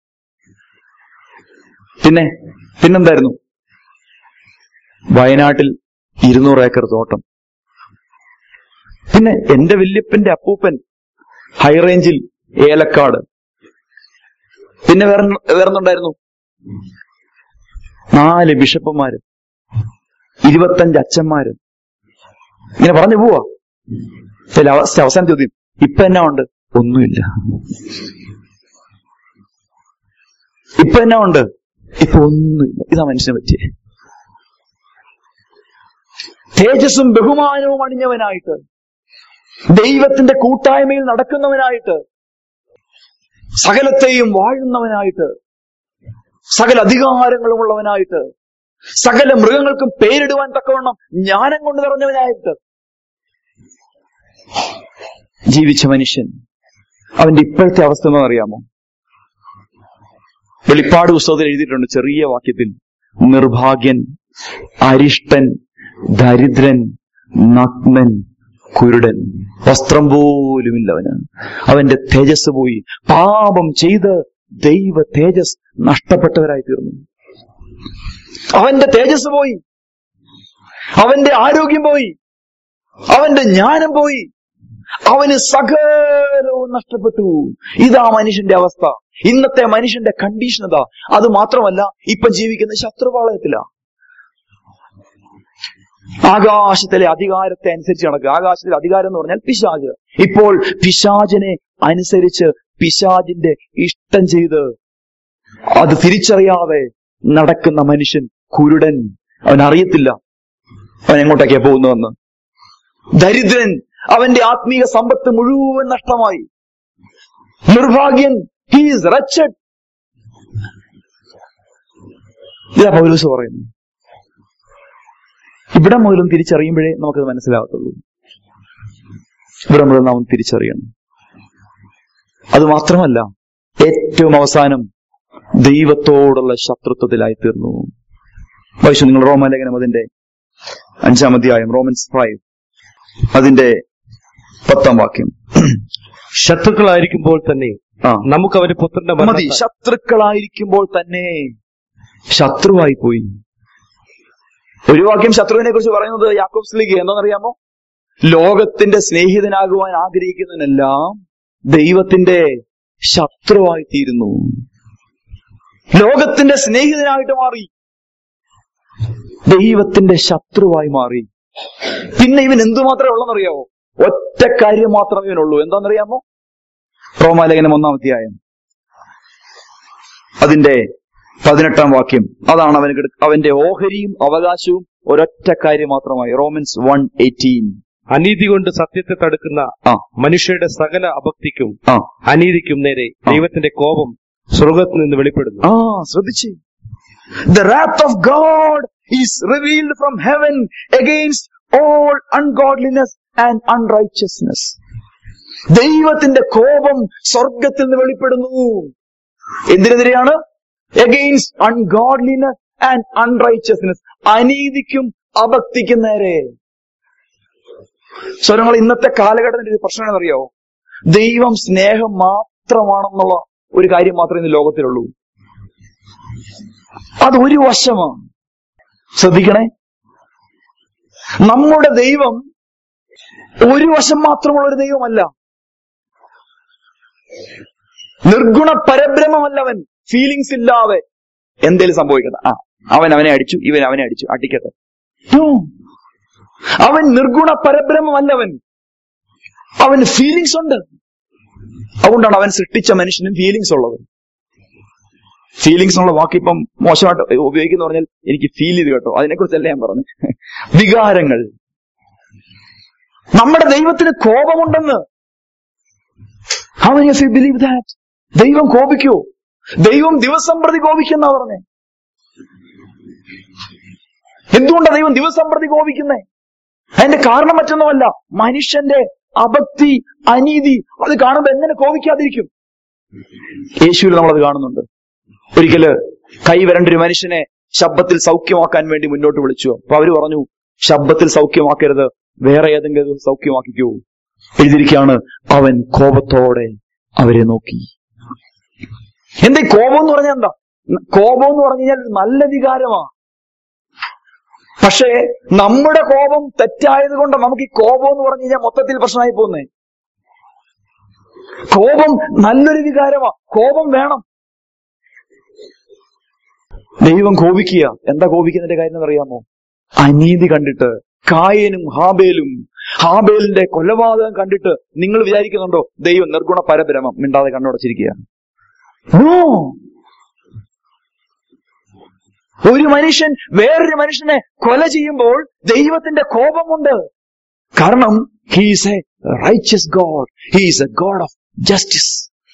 പിന്നെ പിന്നെന്തായിരുന്നു വയനാട്ടിൽ ഇരുന്നൂറ് ഏക്കർ തോട്ടം പിന്നെ എന്റെ വല്യപ്പന്റെ അപ്പൂപ്പൻ ഹൈറേഞ്ചിൽ ഏലക്കാട് പിന്നെ വേറെ വേറെന്നുണ്ടായിരുന്നു നാല് ബിഷപ്പുമാര് ഇരുപത്തഞ്ച് അച്ഛന്മാര് ഇങ്ങനെ പറഞ്ഞു പോവാ ചില അവസ്ഥ അവസാന ചോദ്യം ഇപ്പൊ എന്നാ ഉണ്ട് ഒന്നുമില്ല ഇപ്പൊ എന്നാ ഉണ്ട് ഇപ്പൊ ഒന്നുമില്ല ഇതാ മനുഷ്യനെ പറ്റിയേ തേജസ്സും ബഹുമാനവും അണിഞ്ഞവനായിട്ട് ദൈവത്തിന്റെ കൂട്ടായ്മയിൽ നടക്കുന്നവനായിട്ട് സകലത്തെയും വാഴുന്നവനായിട്ട് സകല അധികാരങ്ങളും ഉള്ളവനായിട്ട് സകല മൃഗങ്ങൾക്കും പേരിടുവാൻ തക്കവണ്ണം ജ്ഞാനം കൊണ്ട് നിറഞ്ഞവനായിട്ട് ജീവിച്ച മനുഷ്യൻ അവന്റെ ഇപ്പോഴത്തെ അവസ്ഥ എന്താണെന്ന് അറിയാമോ വെളിപ്പാട് പുസ്തകത്തിൽ എഴുതിയിട്ടുണ്ട് ചെറിയ വാക്യത്തിൽ നിർഭാഗ്യൻ അരിഷ്ടൻ ദരിദ്രൻ നഗ്നൻ കുരുടൻ വസ്ത്രം പോലുമില്ലവന് അവന്റെ തേജസ് പോയി പാപം ചെയ്ത് ദൈവ തേജസ് നഷ്ടപ്പെട്ടവരായി തീർന്നു അവന്റെ തേജസ് പോയി അവന്റെ ആരോഗ്യം പോയി അവന്റെ ജ്ഞാനം പോയി അവന് സകലവും നഷ്ടപ്പെട്ടു ഇതാ മനുഷ്യന്റെ അവസ്ഥ ഇന്നത്തെ മനുഷ്യന്റെ കണ്ടീഷൻ ഇതാ അത് മാത്രമല്ല ഇപ്പൊ ജീവിക്കുന്ന ശത്രുപാളയത്തിലാ ആകാശത്തിലെ അധികാരത്തെ അനുസരിച്ച് നടക്കുക ആകാശത്തിലെ അധികാരം എന്ന് പറഞ്ഞാൽ പിശാജ് ഇപ്പോൾ പിശാജിനെ അനുസരിച്ച് പിശാജിന്റെ ഇഷ്ടം ചെയ്ത് അത് തിരിച്ചറിയാതെ നടക്കുന്ന മനുഷ്യൻ കുരുടൻ അവൻ അറിയത്തില്ല അവൻ എങ്ങോട്ടൊക്കെയാ പോകുന്നുവെന്ന് ദരിദ്രൻ അവന്റെ ആത്മീയ സമ്പത്ത് മുഴുവൻ നഷ്ടമായി നിർഭാഗ്യൻ ഹീസ് റച്ചഡ് ഇതാ പൗലൂസ് പറയുന്നു ഇവിടെ മുതലും തിരിച്ചറിയുമ്പോഴേ നമുക്കത് മനസ്സിലാകത്തുള്ളൂ ഇവിടെ മുതൽ നാം തിരിച്ചറിയണം അത് മാത്രമല്ല ഏറ്റവും അവസാനം ദൈവത്തോടുള്ള ശത്രുത്വത്തിലായി തീർന്നു വൈശു നിങ്ങൾ റോമാലേഖനം അതിന്റെ അഞ്ചാം അധ്യായം റോമൻസ് ഫൈവ് അതിന്റെ പത്താം വാക്യം
ശത്രുക്കളായിരിക്കുമ്പോൾ തന്നെ
ആ
നമുക്ക് അവന്റെ പുത്രന്റെ
മതി
മരണത്താൽ
ശത്രുക്കളായിരിക്കുമ്പോൾ തന്നെ ശത്രുവായി പോയി ഒരു വാക്യം ശത്രുവിനെ കുറിച്ച് പറയുന്നത് യാക്കോബ് സ്ലീഗ് എന്താണെന്നറിയാമോ ലോകത്തിന്റെ സ്നേഹിതനാകുവാൻ ആഗ്രഹിക്കുന്നതിനെല്ലാം ദൈവത്തിന്റെ ശത്രുവായി തീരുന്നു ലോകത്തിന്റെ സ്നേഹിതനായിട്ട് മാറി ദൈവത്തിന്റെ ശത്രുവായി മാറി പിന്നെ ഇവൻ എന്തു മാത്രമേ ഉള്ളെന്നറിയാവോ ഒറ്റ കാര്യം മാത്രമേ ഇവനുള്ളൂ എന്താണെന്നറിയാമോ റോമാലേഖനം ഒന്നാം അധ്യായം അതിന്റെ പതിനെട്ടാം വാക്യം അതാണ് അവന് കിട- അവന്റെ ഓഹരിയും അവകാശവും ഒരൊറ്റ കാര്യം മാത്രമായി റോമൻസ് വൺ എയ്റ്റീൻ
അനീതി കൊണ്ട് സത്യത്തെ തടുക്കുന്ന
ആ
മനുഷ്യരുടെ സകല അഭക്തിക്കും
ആ
അനീതിക്കും നേരെ
ആ.
ദൈവത്തിന്റെ കോപം സ്വർഗത്തിൽ നിന്ന് വെളിപ്പെടുന്നു
ആ ശ്രദ്ധിച്ച് the wrath of God is revealed from heaven against all ungodliness and unrighteousness ദൈവത്തിന്റെ കോപം സ്വർഗത്തിൽ നിന്ന് വെളിപ്പെടുന്നു എന്തിനെതിരെയാണ് അഗെയിൻസ്റ്റ് അൺഗോഡ്ലിനെസ് ആൻഡ് അൺറൈച്ചസ്നെസ് അനീതിക്കും അഭക്തിക്കും നേരെ സ്വരങ്ങൾ ഇന്നത്തെ കാലഘട്ടത്തിന്റെ ഒരു പ്രശ്നം എന്നറിയോ ദൈവം സ്നേഹം മാത്രമാണെന്നുള്ള ഒരു കാര്യം മാത്രമേ ഇന്ന് ലോകത്തിലുള്ളൂ അത് ഒരു വശമാണ് ശ്രദ്ധിക്കണേ നമ്മുടെ ദൈവം ഒരു വശം മാത്രമുള്ള ഒരു ദൈവമല്ല നിർഗുണ പരബ്രഹ്മമല്ലവൻ ഫീലിങ്സ് ഇല്ലാതെ എന്തേലും സംഭവിക്കട്ടെ ആ അവൻ അവനെ അടിച്ചു ഇവൻ അവനെ അടിച്ചു അടിക്കട്ടെ No. അവൻ നിർഗുണ പരബ്രഹ്മമല്ലവൻ അവന് ഫീലിങ്സ് ഉണ്ട് അതുകൊണ്ടാണ് അവൻ സൃഷ്ടിച്ച മനുഷ്യനും ഫീലിങ്സ് ഉള്ളത് ഫീലിങ്സ് എന്നുള്ള വാക്ക് ഇപ്പം മോശമായിട്ട് ഉപയോഗിക്കുന്ന പറഞ്ഞാൽ എനിക്ക് ഫീൽ ചെയ്ത് കേട്ടോ അതിനെക്കുറിച്ചല്ല ഞാൻ പറഞ്ഞു വികാരങ്ങൾ നമ്മുടെ ദൈവത്തിന് കോപമുണ്ടെന്ന് How many of you believe that? ദൈവം കോപിക്കോ ദൈവം ദിവസം പ്രതി കോപിക്കുന്ന പറഞ്ഞേ എന്തുകൊണ്ടാണ് ദൈവം ദിവസം പ്രതി കോപിക്കുന്നേ അതിന്റെ കാരണം മറ്റൊന്നുമല്ല മനുഷ്യന്റെ അഭക്തി അനീതി അത് കാണുമ്പോ എങ്ങനെ കോപിക്കാതിരിക്കും യേശുവിൽ നമ്മളത് കാണുന്നുണ്ട് ഒരിക്കല് കൈ വരണ്ട ഒരു മനുഷ്യനെ ശബ്ദത്തിൽ സൗഖ്യമാക്കാൻ വേണ്ടി മുന്നോട്ട് വിളിച്ചു അപ്പൊ അവര് പറഞ്ഞു ശബ്ദത്തിൽ സൗഖ്യമാക്കരുത് വേറെ ഏതെങ്കിലും സൗഖ്യമാക്കിക്കോ എഴുതിയിരിക്കുകയാണ് അവൻ കോപത്തോടെ അവരെ നോക്കി എന്താ ഈ കോപം എന്ന് പറഞ്ഞാൽ എന്താ കോപം എന്ന് പറഞ്ഞു കഴിഞ്ഞാൽ ഒരു നല്ല വികാരമാണ് പക്ഷേ നമ്മുടെ കോപം തെറ്റായത് കൊണ്ട് നമുക്ക് ഈ കോപം എന്ന് പറഞ്ഞു കഴിഞ്ഞാൽ മൊത്തത്തിൽ പ്രശ്നമായി പോകുന്നേ കോപം നല്ലൊരു വികാരമാ കോപം വേണം ദൈവം കോപിക്കുക എന്താ കോപിക്കുന്നതിന്റെ കാര്യം എന്നറിയാമോ അനീതി കണ്ടിട്ട് കായനും ഹാബേലും ഹാബേലിന്റെ കൊലപാതകം കണ്ടിട്ട് നിങ്ങൾ വിചാരിക്കുന്നുണ്ടോ ദൈവം നിർഗുണ പരബ്രഹ്മം മിണ്ടാതെ കണ്ണുടച്ചിരിക്കുക No. ഒരു മനുഷ്യൻ വേറൊരു മനുഷ്യനെ കൊല ചെയ്യുമ്പോൾ ദൈവത്തിന്റെ കോപമുണ്ട് കാരണം he's a righteous God he's a God of justice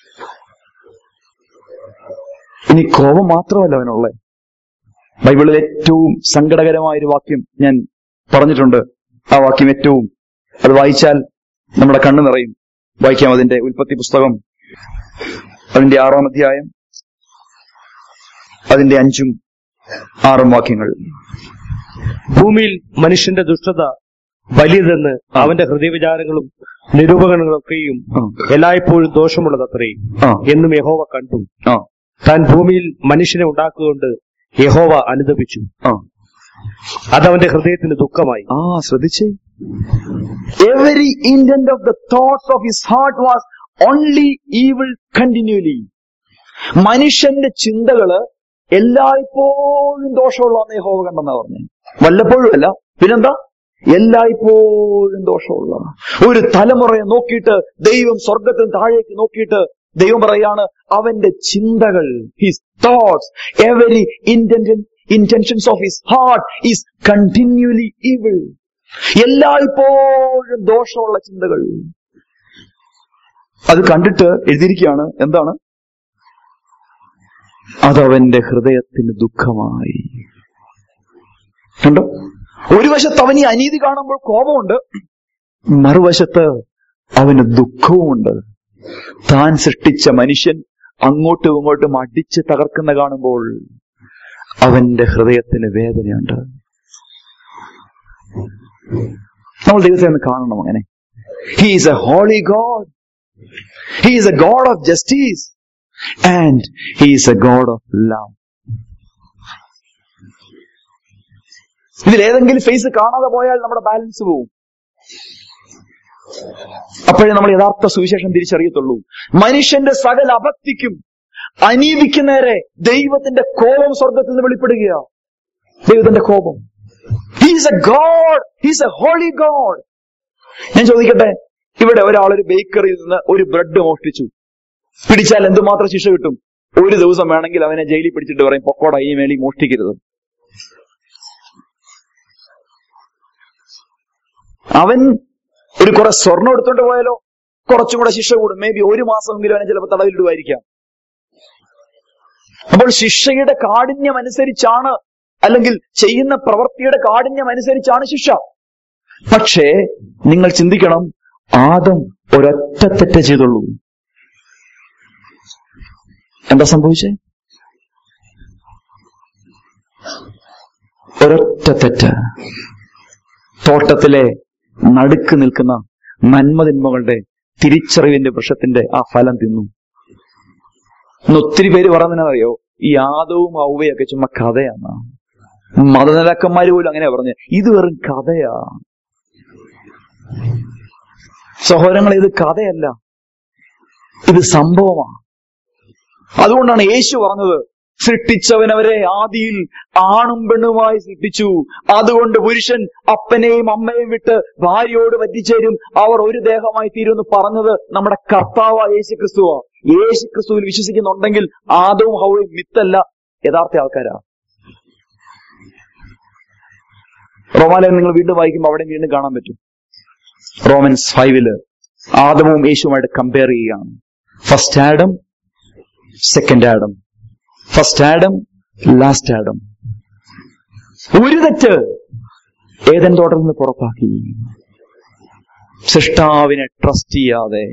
ഇനി കോപം മാത്രമല്ല അവനുള്ളത് ബൈബിളിൽ ഏറ്റവും സങ്കടകരമായ ഒരു വാക്യം ഞാൻ പറഞ്ഞിട്ടുണ്ട് ആ വാക്യം ഏറ്റവും അത് വായിച്ചാൽ നമ്മുടെ കണ്ണ് നിറയും വായിക്കാം അതിന്റെ ഉൽപ്പത്തി പുസ്തകം അതിന്റെ ആറാം അധ്യായം അതിന്റെ അഞ്ചും ആറും വാക്യങ്ങൾ
ഭൂമിയിൽ മനുഷ്യന്റെ ദുഷ്ടത വലിയതെന്ന് അവന്റെ ഹൃദയവിചാരങ്ങളും നിരൂപകങ്ങളൊക്കെയും
ആ.
എല്ലായ്പ്പോഴും ദോഷമുള്ളതത്രയും
ആ
എന്നും യഹോവ കണ്ടു
ആ
താൻ ഭൂമിയിൽ മനുഷ്യനെ ഉണ്ടാക്കുകൊണ്ട് യഹോവ അനുദപിച്ചു
ആ
അതവന്റെ ഹൃദയത്തിന് ദുഃഖമായി
ആ ശ്രദ്ധിച്ചേ every intent of the thoughts of his heart was only evil continually മനുഷ്യന്റെ ചിന്തകള് എല്ലായ്പ്പോഴും ദോഷമുള്ളതെന്ന് യഹോവ കണ്ടെന്നാ പറഞ്ഞേ വല്ലപ്പോഴും അല്ല പിന്നെന്താ എല്ലായ്പ്പോഴും ദോഷമുള്ള ഒരു തലമുറയെ നോക്കിയിട്ട് ദൈവം സ്വർഗത്തിന് താഴേക്ക് നോക്കിയിട്ട് ദൈവം പറയാണ് അവന്റെ ചിന്തകൾ his thoughts every intention intentions of his heart is continually evil എല്ലായ്പ്പോഴും ദോഷമുള്ള ചിന്തകൾ അത് കണ്ടിട്ട് എഴുതിയിരിക്കുകയാണ് എന്താണ് അതവന്റെ ഹൃദയത്തിന് ദുഃഖമായി കണ്ടോ ഒരു വശത്ത് അവൻ ഈ അനീതി കാണുമ്പോൾ കോപമുണ്ട് മറുവശത്ത് അവന് ദുഃഖവുമുണ്ട് താൻ സൃഷ്ടിച്ച മനുഷ്യൻ അങ്ങോട്ടും ഇങ്ങോട്ടും അടിച്ച് തകർക്കുന്ന കാണുമ്പോൾ അവന്റെ ഹൃദയത്തിന് വേദനയുണ്ട് നമ്മൾ ദൈവത്തെ ഒന്ന് കാണണം അങ്ങനെ he's a holy God he's a God of justice and he's a God of love ഇതിൽ ഏതെങ്കിലും ഫേസ് കാണാതെ പോയാൽ നമ്മുടെ ബാലൻസ് പോവും അപ്പോഴേ നമ്മൾ യഥാർത്ഥ സുവിശേഷം തിരിച്ചറിയത്തുള്ളൂ മനുഷ്യന്റെ സകല അഭക്തിക്കും അനീതിക്ക് നേരെ ദൈവത്തിന്റെ കോപം സ്വർഗത്തിൽ നിന്ന് വെളിപ്പെടുകയാ ദൈവത്തിന്റെ കോപം he's a God he's a holy God ഞാൻ ചോദിക്കട്ടെ ഇവിടെ ഒരാൾ ഒരു ബേക്കറിയിൽ നിന്ന് ഒരു ബ്രെഡ് മോഷ്ടിച്ചു പിടിച്ചാൽ എന്തുമാത്രം ശിക്ഷ കിട്ടും ഒരു ദിവസം വേണമെങ്കിൽ അവനെ ജയിലിൽ പിടിച്ചിട്ട് പറയും പൊക്കോട ഈ മേളി മോഷ്ടിക്കരുത് അവൻ ഒരു കുറെ സ്വർണം എടുത്തോണ്ട് പോയാലോ കുറച്ചും കൂടെ ശിക്ഷ കൂടും മേ ബി ഒരു മാസമെങ്കിലും അവനെ ചിലപ്പോൾ തടവിലിടുമായിരിക്കാം അപ്പോൾ ശിക്ഷയുടെ കാഠിന്യം അനുസരിച്ചാണ് അല്ലെങ്കിൽ ചെയ്യുന്ന പ്രവൃത്തിയുടെ കാഠിന്യം അനുസരിച്ചാണ് ശിക്ഷ പക്ഷേ നിങ്ങൾ ചിന്തിക്കണം ആദം ഒരൊറ്റ തെറ്റേ ചെയ്തുള്ളൂ എന്താ സംഭവിച്ചേ ഒരൊറ്റ തെറ്റ് തോട്ടത്തിലെ നടുക്ക് നിൽക്കുന്ന നന്മതിന്മകളുടെ തിരിച്ചറിവിന്റെ വൃക്ഷത്തിന്റെ ആ ഫലം തിന്നു ഇന്ന് ഒത്തിരി പേര് പറയുന്നതിനറിയോ ഈ ആദവും ഔവയൊക്കെ ചുമ്മാ കഥയാണ് മതനേതാക്കന്മാര് പോലും അങ്ങനെ പറഞ്ഞു ഇത് വെറും കഥയാ സഹോദരങ്ങളെ ഇത് കഥയല്ല ഇത് സംഭവമാണ് അതുകൊണ്ടാണ് യേശു പറഞ്ഞത് സൃഷ്ടിച്ചവനവരെ ആദിയിൽ ആണും പെണ്ണുമായി സൃഷ്ടിച്ചു അതുകൊണ്ട് പുരുഷൻ അപ്പനെയും അമ്മയെയും വിട്ട് ഭാര്യയോട് പറ്റിച്ചേരും അവർ ഒരു ദേഹമായി തീരുമെന്ന് പറഞ്ഞത് നമ്മുടെ കർത്താവ് യേശു ക്രിസ്തുവാ യേശു ക്രിസ്തുവിൽ വിശ്വസിക്കുന്നുണ്ടെങ്കിൽ ആദവും ഹൗവയും മിത്തല്ല യഥാർത്ഥ ആൾക്കാരാ റോമാലയം നിങ്ങൾ വീണ്ടും വായിക്കുമ്പോൾ അവിടെ വീണ്ടും കാണാൻ പറ്റും റോമൻസ് ഫൈവില് ആദവും യേശുവുമായിട്ട് കമ്പയർ ചെയ്യുകയാണ് first Adam second Adam first Adam last Adam ഒരു തെറ്റ് ഏതൻ തോട്ടത്തിൽ നിന്ന് പുറത്താക്കി സൃഷ്ടാവിനെ ട്രസ്റ്റ് ചെയ്യാതെ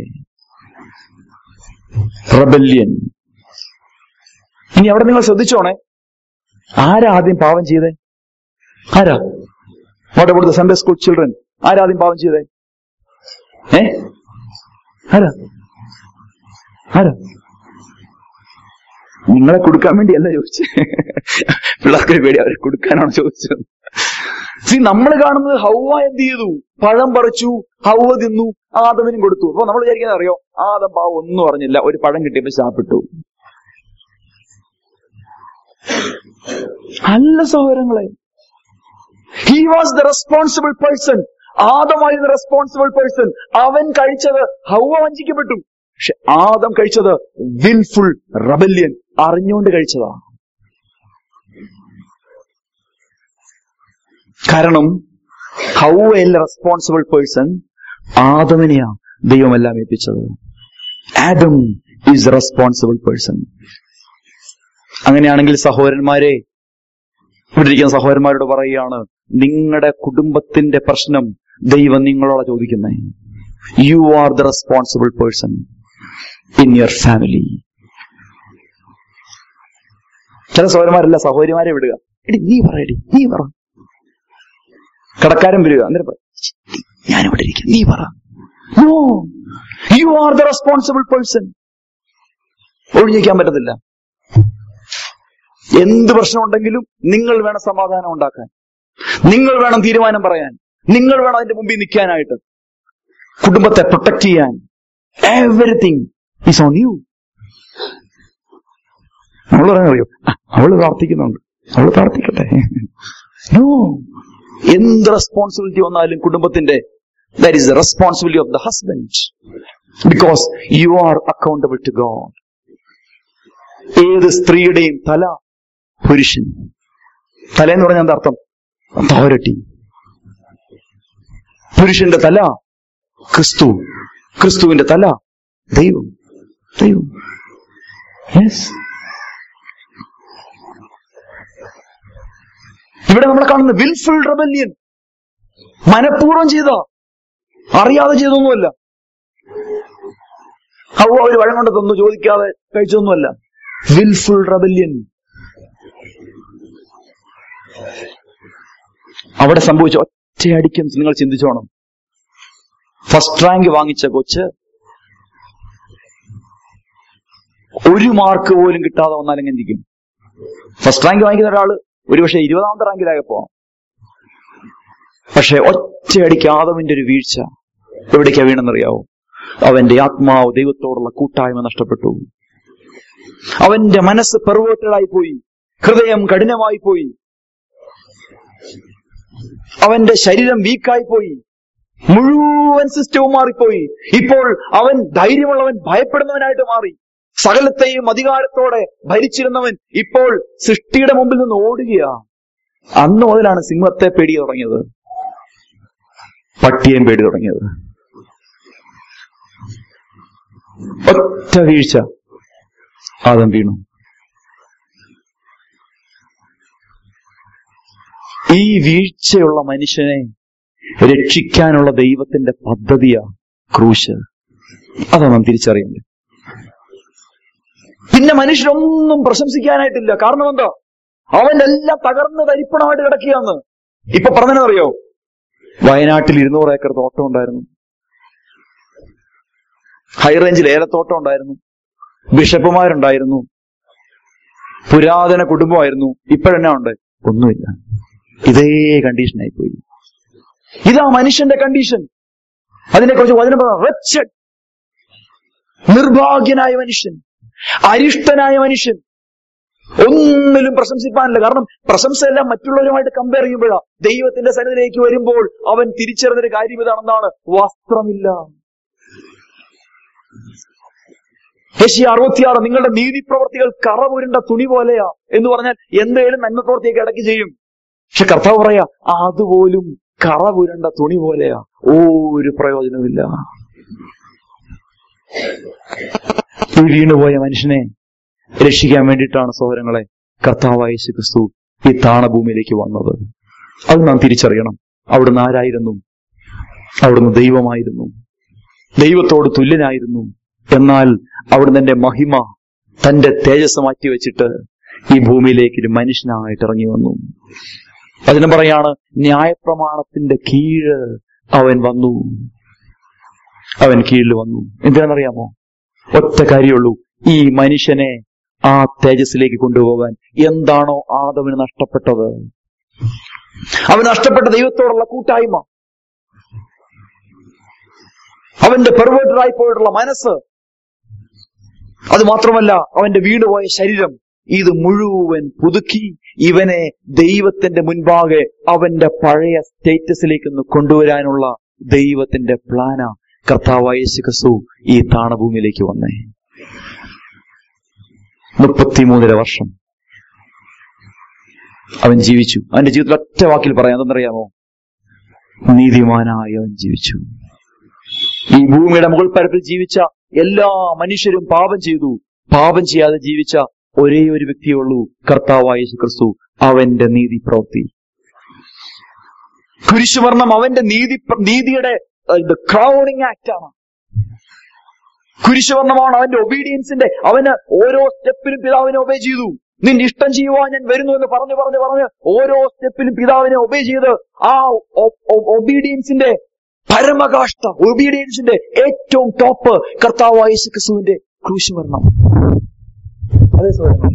റബല്യൻ ഇനി അവിടെ നിങ്ങൾ ശ്രദ്ധിച്ചോണേ ആരാ ആദ്യം പാവം ചെയ്തേ ആരാ what about the Sunday school children ആരാ ആദ്യം പാവം ചെയ്തേ ഏ ആരാ ആരാ നിങ്ങളെ കൊടുക്കാൻ വേണ്ടിയല്ല ചോദിച്ചത് പിള്ളേർക്ക് പേടി അവരെ കൊടുക്കാനാണ് ചോദിച്ചത് സി നമ്മൾ കാണുന്നത് ഹൗവ എന്ത് ചെയ്തു പഴം പറിച്ചു ഹൗവ തിന്നു ആദമിനും കൊടുത്തു അപ്പൊ നമ്മൾ വിചാരിക്കുന്നത് അറിയോ ആദം പാവം ഒന്നും അറിഞ്ഞില്ല ഒരു പഴം കിട്ടിയപ്പോ ശാപ്പിട്ടു അല്ല സഹോദരങ്ങളെ he was the responsible person ആദമായിരുന്നു റെസ്പോൺസിബിൾ പേഴ്സൺ അവൻ കഴിച്ചത് ഹൗവ വഞ്ചിക്കപ്പെട്ടു പക്ഷെ ആദം കഴിച്ചത് വിൽഫുൾ റബല്യൻ അറിഞ്ഞുകൊണ്ട് കഴിച്ചതാ കാരണം ഹൗവയല്ല റെസ്പോൺസിബിൾ പേഴ്സൺ ആദമിനെയാ ദൈവമെല്ലാം ഏൽപ്പിച്ചത് ആദം ഈസ് റെസ്പോൺസിബിൾ പേഴ്സൺ അങ്ങനെയാണെങ്കിൽ സഹോദരന്മാരെ ഇവിടെ ഇരിക്കുന്ന സഹോദരന്മാരോട് പറയുകയാണ് നിങ്ങളുടെ കുടുംബത്തിന്റെ പ്രശ്നം ദൈവം നിങ്ങളോട് ചോദിക്കുന്നേ you are the responsible person in your family ചില സഹോദരന്മാരല്ല സഹോദരിമാരെ വിടുക എടി നീ പറയടി നീ പറ കടക്കാരൻ വരിക എന്നിട്ട് പറ ഞാനിവിടെ ഇരിക്കും നീ പറ no you are the responsible person ഒഴിഞ്ഞിരിക്കാൻ പറ്റത്തില്ല എന്ത് പ്രശ്നമുണ്ടെങ്കിലും നിങ്ങൾ വേണം സമാധാനം ഉണ്ടാക്കാൻ നിങ്ങൾ വേണം തീരുമാനം പറയാൻ നിങ്ങൾ വേണം അതിന്റെ മുമ്പിൽ നിൽക്കാനായിട്ട് കുടുംബത്തെ പ്രൊട്ടക്ട് ചെയ്യാൻ എവറിങ് ഈസ് ഓൺ യു നമ്മൾ പറയാൻ അറിയോ അവള് പ്രാർത്ഥിക്കുന്നുണ്ട് അവള് പ്രാർത്ഥിക്കട്ടെ നോ എന്ത് റെസ്പോൺസിബിലിറ്റി വന്നാലും കുടുംബത്തിന്റെ that is the responsibility of the husband because you are accountable to God ഏത് സ്ത്രീയുടെയും തല പുരുഷൻ തല എന്ന് പറഞ്ഞാൽ എന്താ അർത്ഥം അതോറിറ്റി പുരുഷന്റെ തല ക്രിസ്തു ക്രിസ്തുവിന്റെ തല ദൈവം ദൈവം യെസ് ഇവിടെ നമ്മൾ കാണുന്ന വിൽഫുൾ റബല്യൻ മനഃപൂർവ്വം ചെയ്ത അറിയാതെ ചെയ്തൊന്നുമല്ല ഹൗവ ഒരു വഴം കൊണ്ട് തന്നു ചോദിക്കാതെ കഴിച്ചതൊന്നുമല്ല വിൽഫുൾ റബല്യൻ അവിടെ സംഭവിച്ച ഒറ്റയടിക്കും നിങ്ങൾ ചിന്തിച്ചോണം ഫസ്റ്റ് റാങ്ക് വാങ്ങിച്ച കൊച്ച് ഒരു മാർക്ക് പോലും കിട്ടാതെ വന്നാൽ എങ്ങനെ ഇരിക്കും ഫസ്റ്റ് റാങ്ക് വാങ്ങിക്കുന്ന ഒരാള് ഒരുപക്ഷെ ഇരുപതാമത്തെ റാങ്കിലാകെ പോവാം പക്ഷെ ഒറ്റയടിക്ക് ആദവിന്റെ ഒരു വീഴ്ച എവിടേക്കാ വീണെന്നറിയാവോ അവന്റെ ആത്മാവ് ദൈവത്തോടുള്ള കൂട്ടായ്മ നഷ്ടപ്പെട്ടു അവന്റെ മനസ്സ് പെർവേറ്റഡായി പോയി ഹൃദയം കഠിനമായി പോയി അവന്റെ ശരീരം വീക്കായി പോയി മുഴുവൻ സിസ്റ്റവും മാറിപ്പോയി ഇപ്പോൾ അവൻ ധൈര്യമുള്ളവൻ ഭയപ്പെടുന്നവനായിട്ട് മാറി സകലത്തെയും അധികാരത്തോടെ ഭരിച്ചിരുന്നവൻ ഇപ്പോൾ സൃഷ്ടിയുടെ മുമ്പിൽ നിന്ന് ഓടുകയാ അന്ന് മുതലാണ് സിംഹത്തെ പേടി തുടങ്ങിയത് പട്ടിയേം പേടി തുടങ്ങിയത് ഒറ്റ വീഴ്ച ആദം വീണു ഈ വീഴ്ചയുള്ള മനുഷ്യനെ രക്ഷിക്കാനുള്ള ദൈവത്തിന്റെ പദ്ധതിയാ ക്രൂശ് അതാ നാം തിരിച്ചറിയണ്ടേ പിന്നെ മനുഷ്യരൊന്നും പ്രശംസിക്കാനായിട്ടില്ല കാരണം എന്താ അവന്റെ എല്ലാം തകർന്ന് തരിപ്പണമായിട്ട് കിടക്കുകയാന്ന് ഇപ്പൊ പറഞ്ഞറിയോ വയനാട്ടിൽ ഇരുന്നൂറ് ഏക്കർ തോട്ടം ഉണ്ടായിരുന്നു ഹൈറേഞ്ചിൽ ഏലത്തോട്ടം ഉണ്ടായിരുന്നു ബിഷപ്പുമാരുണ്ടായിരുന്നു പുരാതന കുടുംബമായിരുന്നു ഇപ്പോഴെന്നാ ഉണ്ട് ഒന്നുമില്ല ഇതേ കണ്ടീഷനായി പോയി ഇതാ മനുഷ്യന്റെ കണ്ടീഷൻ അതിനെക്കുറിച്ച് വചനം റച്ചഡ് നിർഭാഗ്യനായ മനുഷ്യൻ അരിഷ്ടനായ മനുഷ്യൻ ഒന്നിലും പ്രശംസിപ്പാനില്ല കാരണം പ്രശംസയെല്ലാം മറ്റുള്ളവരുമായിട്ട് കമ്പയർ ചെയ്യുമ്പോഴാ ദൈവത്തിന്റെ സന്നിധിയിലേക്ക് വരുമ്പോൾ അവൻ തിരിച്ചറിഞ്ഞൊരു കാര്യം ഇതാണെന്നാണ് വസ്ത്രമില്ല യശി അറുപത്തിയാറ് നിങ്ങളുടെ നീതി പ്രവർത്തികൾ കറപുരുണ്ട തുണി പോലെയാ എന്ന് പറഞ്ഞാൽ എന്തേലും നന്മ പ്രവർത്തിയൊക്കെ ഇടയ്ക്ക് ചെയ്യും പക്ഷെ കർത്താവ് പറയാ അതുപോലും കറപുരണ്ട തുണി പോലെയാ ഒരു പ്രയോജനമില്ല ഈ വീണുപോയ മനുഷ്യനെ രക്ഷിക്കാൻ വേണ്ടിയിട്ടാണ് സഹോദരങ്ങളെ കർത്താവായ യേശു ക്രിസ്തു ഈ താണഭൂമിയിലേക്ക് വന്നത് അത് നാം തിരിച്ചറിയണം അവിടുന്ന് ആരായിരുന്നു അവിടുന്ന് ദൈവമായിരുന്നു ദൈവത്തോട് തുല്യനായിരുന്നു എന്നാൽ അവിടുന്ന് എന്റെ മഹിമ തന്റെ തേജസ് മാറ്റി വെച്ചിട്ട് ഈ ഭൂമിയിലേക്ക് ഒരു മനുഷ്യനായിട്ട് ഇറങ്ങി വന്നു അതിന് പറയാണ് ന്യായപ്രമാണത്തിന്റെ കീഴ് അവൻ വന്നു അവൻ കീഴിൽ വന്നു എന്തിനാണെന്നറിയാമോ ഒറ്റ കാര്യമുള്ളൂ ഈ മനുഷ്യനെ ആ തേജസ്സിലേക്ക് കൊണ്ടുപോകാൻ എന്താണോ ആദവിന് നഷ്ടപ്പെട്ടത് അവൻ നഷ്ടപ്പെട്ട ദൈവത്തോടുള്ള കൂട്ടായ്മ അവന്റെ പെർവേർട്ടഡായി പോയിട്ടുള്ള മനസ്സ് അത് മാത്രമല്ല അവന്റെ വീണുപോയ ശരീരം ഇത് മുഴുവൻ പുതുക്കി ഇവനെ ദൈവത്തിന്റെ മുൻപാകെ അവന്റെ പഴയ സ്റ്റേറ്റസിലേക്ക് ഒന്ന് കൊണ്ടുവരാനുള്ള ദൈവത്തിന്റെ പ്ലാന കർത്താവായ യേശു ക്രിസ്തു ഈ താണഭൂമിയിലേക്ക് വന്നേ മുപ്പത്തിമൂന്നര വർഷം അവൻ ജീവിച്ചു അവന്റെ ജീവിതത്തിൽ ഒറ്റ വാക്കിൽ പറയാം എന്തെന്നറിയാമോ നീതിമാനായി അവൻ ജീവിച്ചു ഈ ഭൂമിയുടെ മുകൾ പരപ്പിൽ ജീവിച്ച എല്ലാ മനുഷ്യരും പാപം ചെയ്തു പാപം ചെയ്യാതെ ജീവിച്ച ഒരേ ഒരു വ്യക്തിയേ ഉള്ളൂ കർത്താവായ യേശു ക്രിസ്തു അവന്റെ നീതി പ്രവൃത്തി കുരിശുവർണം അവന്റെ നീതി നീതിയുടെ ക്രൗണിങ് ആക്ട് ആണ് കുരിശുവർണ്ണമാണ് അവന്റെ ഒബീഡിയൻസിന്റെ അവന് ഓരോ സ്റ്റെപ്പിലും പിതാവിനെ ഒബേ ചെയ്തു നിന്റെ ഇഷ്ടം ചെയ്യുവാൻ ഞാൻ വരുന്നു എന്ന് പറഞ്ഞു പറഞ്ഞു പറഞ്ഞ് ഓരോ സ്റ്റെപ്പിലും പിതാവിനെ ഒബേ ചെയ്ത് ആ ഒബീഡിയൻസിന്റെ പരമകാഷ്ട ഒബീഡിയൻസിന്റെ ഏറ്റവും ടോപ്പ് കർത്താവായ യേശു ക്രിസ്തുവിന്റെ ക്രൂശുവർണം അതേ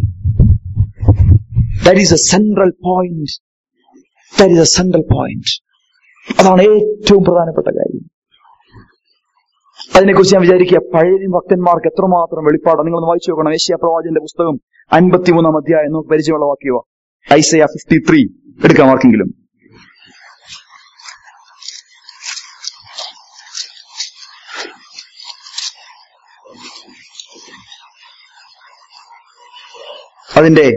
that is a central point that is a central point അതാണ് ഏറ്റവും പ്രധാനപ്പെട്ട കാര്യം അതിനെക്കുറിച്ച് ഞാൻ വിചാരിക്കുക പഴയ ഭക്തന്മാർക്ക് എത്രമാത്രം വെളിപ്പാടാണ് നിങ്ങളൊന്ന് വായിച്ചു നോക്കണം ഏഷ്യ പ്രവാചന്റെ പുസ്തകം അൻപത്തിമൂന്നാം അധ്യായം നമുക്ക് പരിചയമുള്ള വാക്യവ ഐസയ ഫിഫ്റ്റി ത്രീ എടുക്കാം ആർക്കെങ്കിലും അതിന്റെ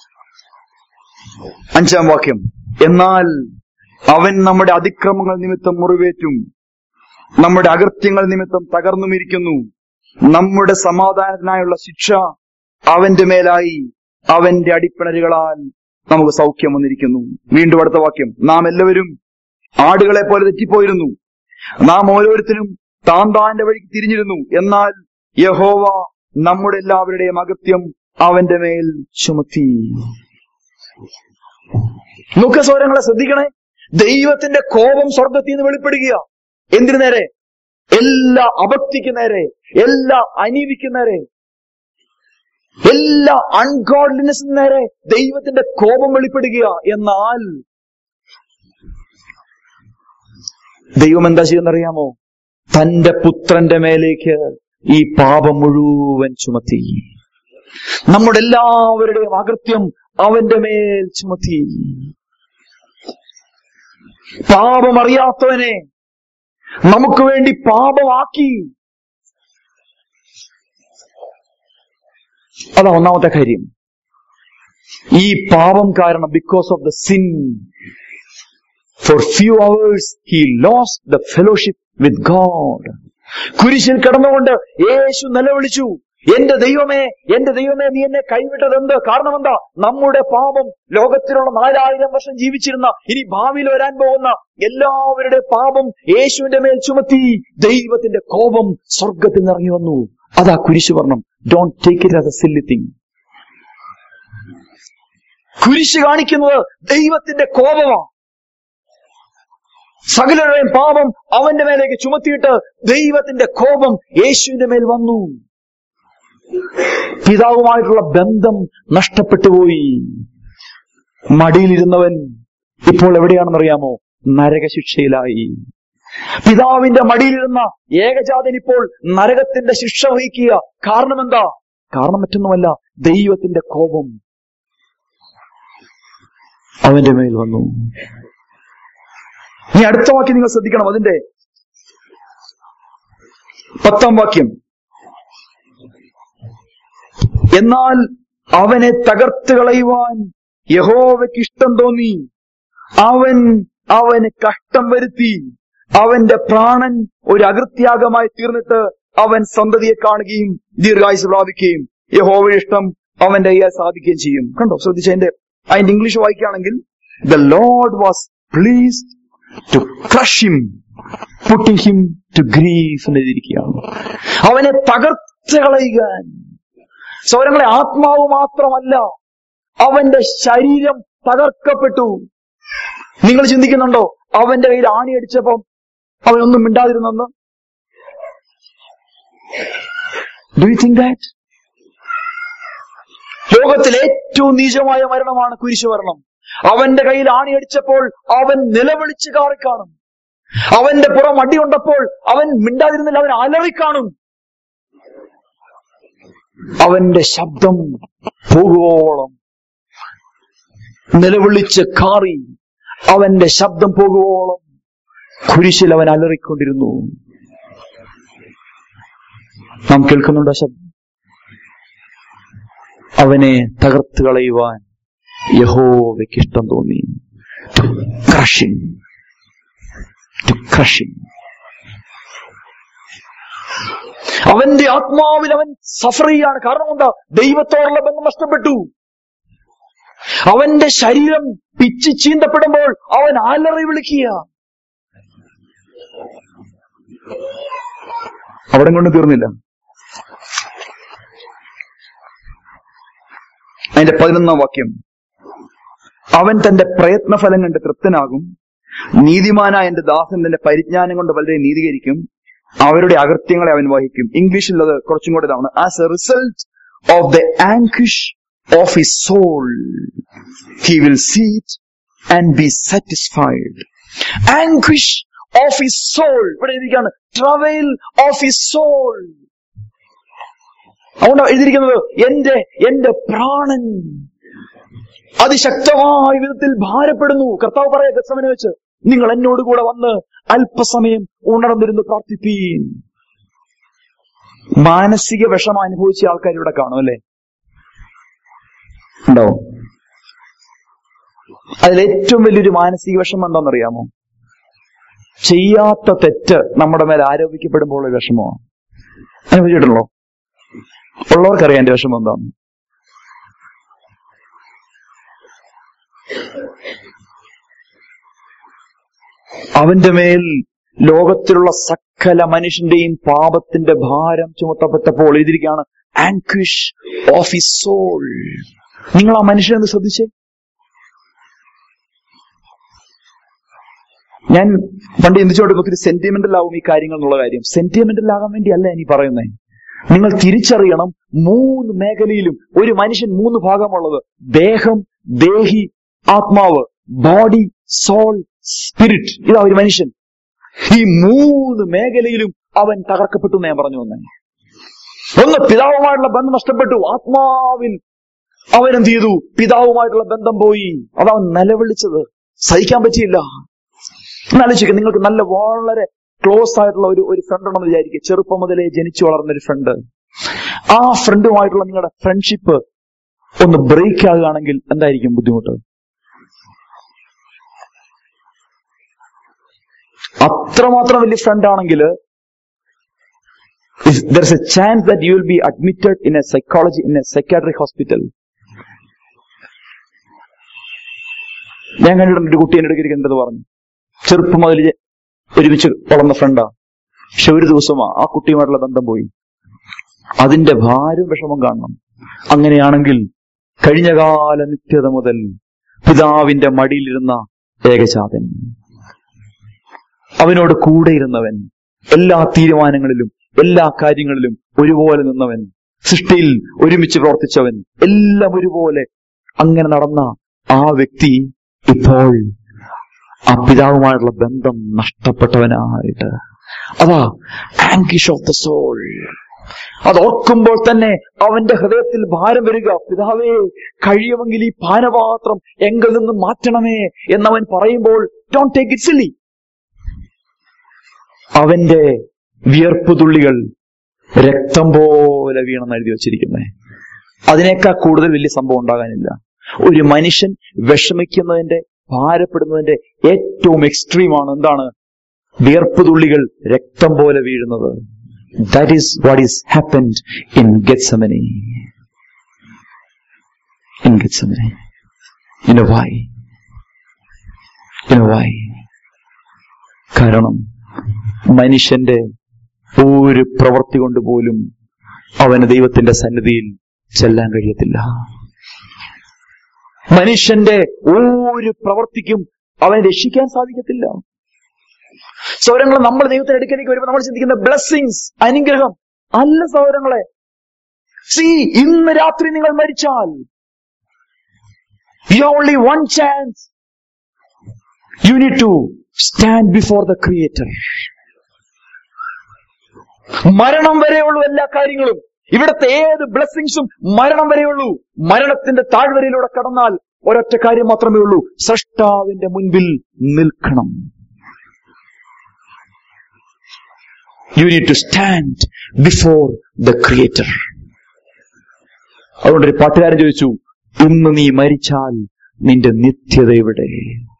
അഞ്ചാം വാക്യം എന്നാൽ അവൻ നമ്മുടെ അതിക്രമങ്ങൾ നിമിത്തം മുറിവേറ്റും നമ്മുടെ അകൃത്യങ്ങൾ നിമിത്തം തകർന്നുമിരിക്കുന്നു നമ്മുടെ സമാധാനത്തിനായുള്ള ശിക്ഷ അവന്റെ മേലായി അവന്റെ അടിപ്പിണരുകളാൽ നമുക്ക് സൗഖ്യം വന്നിരിക്കുന്നു വീണ്ടും അടുത്ത വാക്യം നാം എല്ലാവരും ആടുകളെ പോലെ തെറ്റിപ്പോയിരുന്നു നാം ഓരോരുത്തരും താൻ താന്റെ വഴിക്ക് തിരിഞ്ഞിരുന്നു എന്നാൽ യഹോവ നമ്മുടെ എല്ലാവരുടെയും അകത്യം അവന്റെ മേൽ ചുമത്തി മുഖസ്വരങ്ങളെ ശ്രദ്ധിക്കണേ ദൈവത്തിന്റെ കോപം സ്വർഗത്തിൽ നിന്ന് വെളിപ്പെടുക എന്തിനു നേരെ എല്ലാ അഭക്തിക്ക് നേരെ എല്ലാ അനീതിക്ക് നേരെ എല്ലാ അൺഗോഡ്ലിനെസ്സിന് നേരെ ദൈവത്തിന്റെ കോപം വെളിപ്പെടുക എന്നാൽ ദൈവം എന്താ ചെയ്യുന്നറിയാമോ തന്റെ പുത്രന്റെ മേലേക്ക് ഈ പാപം മുഴുവൻ ചുമത്തി നമ്മുടെ എല്ലാവരുടെയും അകൃത്യം അവന്റെ മേൽ ചുമത്തി പാപമറിയാത്തവനെ നമുക്ക് വേണ്ടി പാപമാക്കി അതാ ഒന്നാമത്തെ കാര്യം ഈ പാപം കാരണം because of the sin for few hours he lost the fellowship with God കുരിശിൽ കിടന്നുകൊണ്ട് യേശു നിലവിളിച്ചു എന്റെ ദൈവമേ എന്റെ ദൈവമേ നീ എന്നെ കൈവിട്ടത് എന്ത് കാരണം എന്താ നമ്മുടെ പാപം ലോകത്തിലുള്ള നാലായിരം വർഷം ജീവിച്ചിരുന്ന ഇനി ഭാവിയിൽ വരാൻ പോകുന്ന എല്ലാവരുടെ പാപം യേശുവിന്റെ മേൽ ചുമത്തി ദൈവത്തിന്റെ കോപം സ്വർഗത്തിൽ നിന്ന് ഇറങ്ങി വന്നു അതാ കുരിശ് വർണ്ണം don't take it as a silly thing കുരിശ് കാണിക്കുന്നത് ദൈവത്തിന്റെ കോപമാണ് സകലരുടെയും പാപം അവന്റെ മേലേക്ക് ചുമത്തിയിട്ട് ദൈവത്തിന്റെ കോപം യേശുവിന്റെ മേൽ വന്നു പിതാവുമായിട്ടുള്ള ബന്ധം നഷ്ടപ്പെട്ടു പോയി മടിയിലിരുന്നവൻ ഇപ്പോൾ എവിടെയാണെന്നറിയാമോ നരകശിക്ഷയിലായി പിതാവിന്റെ മടിയിലിരുന്ന ഏകജാതൻ ഇപ്പോൾ നരകത്തിന്റെ ശിക്ഷ വഹിക്കുക കാരണം എന്താ കാരണം മറ്റൊന്നുമല്ല ദൈവത്തിന്റെ കോപം അവന്റെ മേൽ വന്നു ഇനി അടുത്ത വാക്യം നിങ്ങൾ ശ്രദ്ധിക്കണം അതിന്റെ പത്താം വാക്യം എന്നാൽ അവനെ തകർത്ത് കളയുവാൻ യഹോവയ്ക്ക് ഇഷ്ടം തോന്നി അവൻ അവന് കഷ്ടം വരുത്തി അവന്റെ പ്രാണൻ ഒരു അകൃത്യാഗമായി തീർന്നിട്ട് അവൻ സന്തതിയെ കാണുകയും ദീർഘായുസ് പ്രാപിക്കുകയും യഹോവ ഇഷ്ടം അവന്റെ കയ്യാൽ സാധിക്കുകയും ചെയ്യും കണ്ടോ ശ്രദ്ധിച്ച അതിന്റെ അതിന്റെ ഇംഗ്ലീഷ് വായിക്കുകയാണെങ്കിൽ the Lord was pleased to crush him putting him to grief എന്ന് എഴുതിയിരിക്കുകയാണ് അവനെ തകർത്ത് കളയുവാൻ സൗരങ്ങളെ ആത്മാവ് മാത്രമല്ല അവന്റെ ശരീരം തകർക്കപ്പെട്ടു നിങ്ങൾ ചിന്തിക്കുന്നുണ്ടോ അവന്റെ കയ്യിൽ ആണിയടിച്ചപ്പം അവനൊന്നും മിണ്ടാതിരുന്നെന്ന് ഡു യു തിങ്ക് ദാറ്റ് ലോകത്തിലെ ഏറ്റവും നീചമായ മരണമാണ് കുരിശു മരണം അവന്റെ കയ്യിൽ ആണിയടിച്ചപ്പോൾ അവൻ നിലവിളിച്ച് കാറിക്കാണും അവന്റെ പുറം അടിയുണ്ടപ്പോൾ അവൻ മിണ്ടാതിരുന്നില്ല അവൻ അലറിക്കാണും അവന്റെ ശബ്ദം പോകുവോളം നിലവിളിച്ച് കാറി അവന്റെ ശബ്ദം പോകുവോളം കുരിശിൽ അവൻ അലറിക്കൊണ്ടിരുന്നു നാം കേൾക്കുന്നുണ്ടോ ശബ്ദം അവനെ തകർത്ത് കളയുവാൻ യഹോവയ്ക്ക് ഇഷ്ടം തോന്നി ക്രഷിംഗ് ക്രഷിംഗ് അവന്റെ ആത്മാവിൽ അവൻ സഫർ ചെയ്യാണ് കാരണം എന്താ ദൈവത്തോടുള്ള ബന്ധം നഷ്ടപ്പെട്ടു അവന്റെ ശരീരം പിച്ച് ചീന്തപ്പെടുമ്പോൾ അവൻ അലറി വിളിക്കുക അവിടെ കൊണ്ട് തീർന്നില്ല അതിന്റെ പതിനൊന്നാം വാക്യം അവൻ തന്റെ പ്രയത്നഫലം കണ്ട് തൃപ്തനാകും നീതിമാനായ എന്റെ ദാസൻ തന്റെ പരിജ്ഞാനം കൊണ്ട് വളരെ നീതീകരിക്കും അവരുടെ അകൃത്യങ്ങളെ അവൻ വഹിക്കും ഇംഗ്ലീഷിൽ അത് കുറച്ചും കൂടെ ഇതാണ് as a result of the anguish of his soul he will see and be satisfied anguish of his soul ഇവിടെ എഴുതിയിരിക്കുകയാണ് ട്രവൽ ഓഫ് ഹിസ് സോൾ അതുകൊണ്ട് എഴുതിയിരിക്കുന്നത് എന്റെ എന്റെ പ്രാണൻ അതിശക്തമായ വിധത്തിൽ ഭാരപ്പെടുന്നു കർത്താവ് പറയാ ഗസമനെ വെച്ച് നിങ്ങൾ എന്നോട് കൂടെ വന്ന് അല്പസമയം ഉണർന്നിരുന്ന് പ്രാർത്ഥിപ്പീൻ മാനസിക വിഷമം അനുഭവിച്ച ആൾക്കാർ ഇവിടെ കാണും അല്ലെ ഉണ്ടാവും അതിൽ ഏറ്റവും വലിയൊരു മാനസിക വിഷമം എന്താണെന്നറിയാമോ ചെയ്യാത്ത തെറ്റ് നമ്മുടെ മേൽ ആരോപിക്കപ്പെടുമ്പോൾ ഉള്ള വിഷമമാണ് അനുഭവിച്ചിട്ടുള്ളോ ഉള്ളവർക്കറിയാം എന്റെ വിഷമം എന്താണ് അവന്റെ മേൽ ലോകത്തിലുള്ള സകല മനുഷ്യന്റെയും പാപത്തിന്റെ ഭാരം ചുമത്തപ്പെട്ടപ്പോൾ എഴുതിയിരിക്കുകയാണ് ആൻക്വിഷ് ഓഫ് ഇസ് സോൾ നിങ്ങൾ ആ മനുഷ്യനെന്ന് ശ്രദ്ധിച്ചേ ഞാൻ പണ്ട് ചിന്തിച്ചോട്ട് ഒത്തിരി സെന്റിമെന്റൽ ആവും ഈ കാര്യങ്ങൾ എന്നുള്ള കാര്യം സെന്റിമെന്റൽ ആകാൻ വേണ്ടി അല്ല ഇനി പറയുന്നത് നിങ്ങൾ തിരിച്ചറിയണം മൂന്ന് മേഖലയിലും ഒരു മനുഷ്യൻ മൂന്ന് ഭാഗമുള്ളത് ദേഹം ദേഹി ആത്മാവ് ബോഡി സോൾ സ്പിരിറ്റ് ഇതാ ഒരു മനുഷ്യൻ ഈ മൂന്ന് മേഖലയിലും അവൻ തകർക്കപ്പെട്ടു എന്ന് ഞാൻ പറഞ്ഞു വന്നേ ഒന്ന് പിതാവുമായിട്ടുള്ള ബന്ധം നഷ്ടപ്പെട്ടു ആത്മാവിൽ അവൻ എന്ത് ചെയ്തു പിതാവുമായിട്ടുള്ള ബന്ധം പോയി അതവൻ നിലവിളിച്ചത് സഹിക്കാൻ പറ്റിയില്ല എന്നാലോചിക്കുക നിങ്ങൾക്ക് നല്ല വളരെ ക്ലോസ് ആയിട്ടുള്ള ഒരു ഒരു ഫ്രണ്ട് ഉണ്ടെന്ന് വിചാരിക്കുക ചെറുപ്പം മുതലേ ജനിച്ചു വളർന്ന ഒരു ഫ്രണ്ട് ആ ഫ്രണ്ടുമായിട്ടുള്ള നിങ്ങളുടെ ഫ്രണ്ട്ഷിപ്പ് ഒന്ന് ബ്രേക്ക് ആകുകയാണെങ്കിൽ എന്തായിരിക്കും ബുദ്ധിമുട്ട് അത്രമാത്രം വലിയ ഫ്രണ്ട് ആണെങ്കിൽ there is a chance that you will be admitted in a psychology in a psychiatric hospital ഞാൻ കണ്ടിട്ടുണ്ട് ഒരു കുട്ടി എന്റെ അടുക്കൽ ഇരിക്കുന്നത് പറഞ്ഞു ചെറുപ്പം മുതൽ ജ- ഒരുമിച്ച് വളർന്ന ഫ്രണ്ടാ പക്ഷെ ഒരു ദിവസം ആ കുട്ടിയുമായിട്ടുള്ള ബന്ധം പോയി അതിന്റെ ഭാരം വിഷമം കാണണം അങ്ങനെയാണെങ്കിൽ കഴിഞ്ഞകാല നിത്യത മുതൽ പിതാവിന്റെ മടിയിലിരുന്ന ഏകജാതൻ അവനോട് കൂടെ ഇരുന്നവൻ എല്ലാ തീരുമാനങ്ങളിലും എല്ലാ കാര്യങ്ങളിലും ഒരുപോലെ നിന്നവൻ സൃഷ്ടിയിൽ ഒരുമിച്ച് പ്രവർത്തിച്ചവൻ എല്ലാം ഒരുപോലെ അങ്ങനെ നടന്ന ആ വ്യക്തി ഇപ്പോൾ ആ പിതാവുമായുള്ള ബന്ധം നഷ്ടപ്പെട്ടവനായിട്ട് അതാ ആങ്കിഷ് ഓഫ് ദ സോൾ അത് ഓർക്കുമ്പോൾ തന്നെ അവന്റെ ഹൃദയത്തിൽ ഭാരം വരിക പിതാവേ കഴിയുമെങ്കിൽ ഈ പാനപാത്രം എങ്കിൽ നിന്ന് മാറ്റണമേ എന്നവൻ പറയുമ്പോൾ ഡോണ്ട് ടേക്ക് ഇറ്റ് സില്ലി അവന്റെ വിയർപ്പ് തുള്ളികൾ രക്തം പോലെ വീണെന്ന് എഴുതി വച്ചിരിക്കുന്നേ അതിനേക്കാൾ കൂടുതൽ വലിയ സംഭവം ഉണ്ടാകാനില്ല ഒരു മനുഷ്യൻ വിഷമിക്കുന്നതിന്റെ ഭാരപ്പെടുന്നതിന്റെ ഏറ്റവും എക്സ്ട്രീമാണ് എന്താണ് വിയർപ്പ് തുള്ളികൾ രക്തം പോലെ വീഴുന്നത് that is what is happened in Gethsemane in Gethsemane in why in why കാരണം മനുഷ്യന്റെ ഒരു പ്രവൃത്തി കൊണ്ട് പോലും അവന് ദൈവത്തിന്റെ സന്നിധിയിൽ ചെല്ലാൻ കഴിയത്തില്ല മനുഷ്യന്റെ ഒരു പ്രവൃത്തിക്കും അവനെ രക്ഷിക്കാൻ സാധിക്കത്തില്ല സൗരങ്ങളെ നമ്മൾ ദൈവത്തിന്റെ അടുക്കലേക്ക് വരുമ്പോൾ നമ്മൾ ചിന്തിക്കുന്ന ബ്ലെസ്സിങ്സ് അനുഗ്രഹം അല്ല സൗരങ്ങളെ സി ഇന്ന് രാത്രി നിങ്ങൾ മരിച്ചാൽ you only one chance you need to stand before the creator മരണം വരെയുള്ളൂ എല്ലാ കാര്യങ്ങളും ഇവിടുത്തെ ഏത് ബ്ലെസ്സിങ്സും മരണം വരെയുള്ളൂ മരണത്തിന്റെ താഴ്വരയിലൂടെ കടന്നാൽ ഒരൊറ്റ കാര്യം മാത്രമേ ഉള്ളൂ സൃഷ്ടാവിന്റെ മുൻപിൽ നിൽക്കണം you need to stand before the creator അതുകൊണ്ട് ഒരു പാട്ടുകാരൻ ചോദിച്ചു ഇന്ന് നീ മരിച്ചാൽ നിന്റെ നിത്യത എവിടെ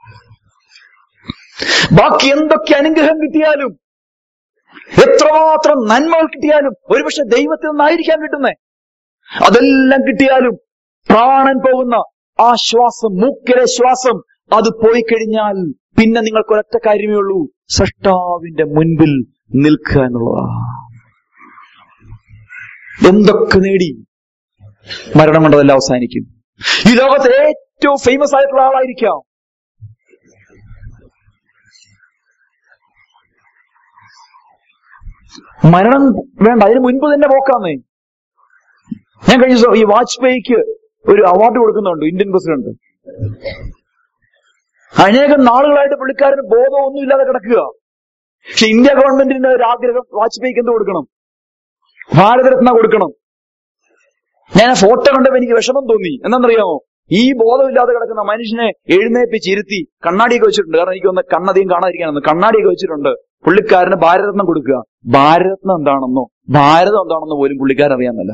ബാക്കി എന്തൊക്കെ അനുഗ്രഹം കിട്ടിയാലും എത്രമാത്രം നന്മകൾ കിട്ടിയാലും ഒരുപക്ഷെ ദൈവത്തിൽ നിന്നായിരിക്കാൻ കിട്ടുന്നേ അതെല്ലാം കിട്ടിയാലും പ്രാണൻ പോകുന്ന ആ ശ്വാസം മൂക്കിലെ ശ്വാസം അത് പോയി കഴിഞ്ഞാൽ പിന്നെ നിങ്ങൾക്ക് ഒരൊറ്റ കാര്യമേ ഉള്ളൂ സൃഷ്ടാവിന്റെ മുൻപിൽ നിൽക്കുക എന്നുള്ളതാ എന്തൊക്കെ നേടി മരണം കൊണ്ടതെല്ലാം അവസാനിക്കും ഈ ലോകത്തെ ഏറ്റവും ഫേമസ് ആയിട്ടുള്ള ആളായിരിക്കാം മരണം വേണ്ട അതിന് മുൻപ് തന്നെ പോക്കാന്നേ ഞാൻ കഴിഞ്ഞ ദിവസം ഈ വാജ്പേയിക്ക് ഒരു അവാർഡ് കൊടുക്കുന്നുണ്ട് ഇന്ത്യൻ പ്രസിഡന്റ് അനേകം നാളുകളായിട്ട് പുള്ളിക്കാരന് ബോധമൊന്നും ഇല്ലാതെ കിടക്കുക പക്ഷെ ഇന്ത്യ ഗവൺമെന്റിന്റെ ഒരു ആഗ്രഹം വാജ്പേയിക്ക് എന്ത് കൊടുക്കണം ഭാരതരത്ന കൊടുക്കണം ഞാൻ ആ ഫോട്ടോ കണ്ടപ്പോ എനിക്ക് വിഷമം തോന്നി എന്താണെന്നറിയാമോ ഈ ബോധമില്ലാതെ കിടക്കുന്ന മനുഷ്യനെ എഴുന്നേപ്പിച്ച് ഇരുത്തി കണ്ണാടിയൊക്കെ വെച്ചിട്ടുണ്ട് കാരണം എനിക്ക് ഒന്ന് കണ്ണധികം കാണാതിരിക്കാനൊന്ന് കണ്ണാടിയൊക്കെ വെച്ചിട്ടുണ്ട് പുള്ളിക്കാരന് ഭാരതരത്നം കൊടുക്കുക ഭാരതരത്നം എന്താണെന്നോ ഭാരതം എന്താണെന്നോ പോലും പുള്ളിക്കാരൻ അറിയാന്നല്ല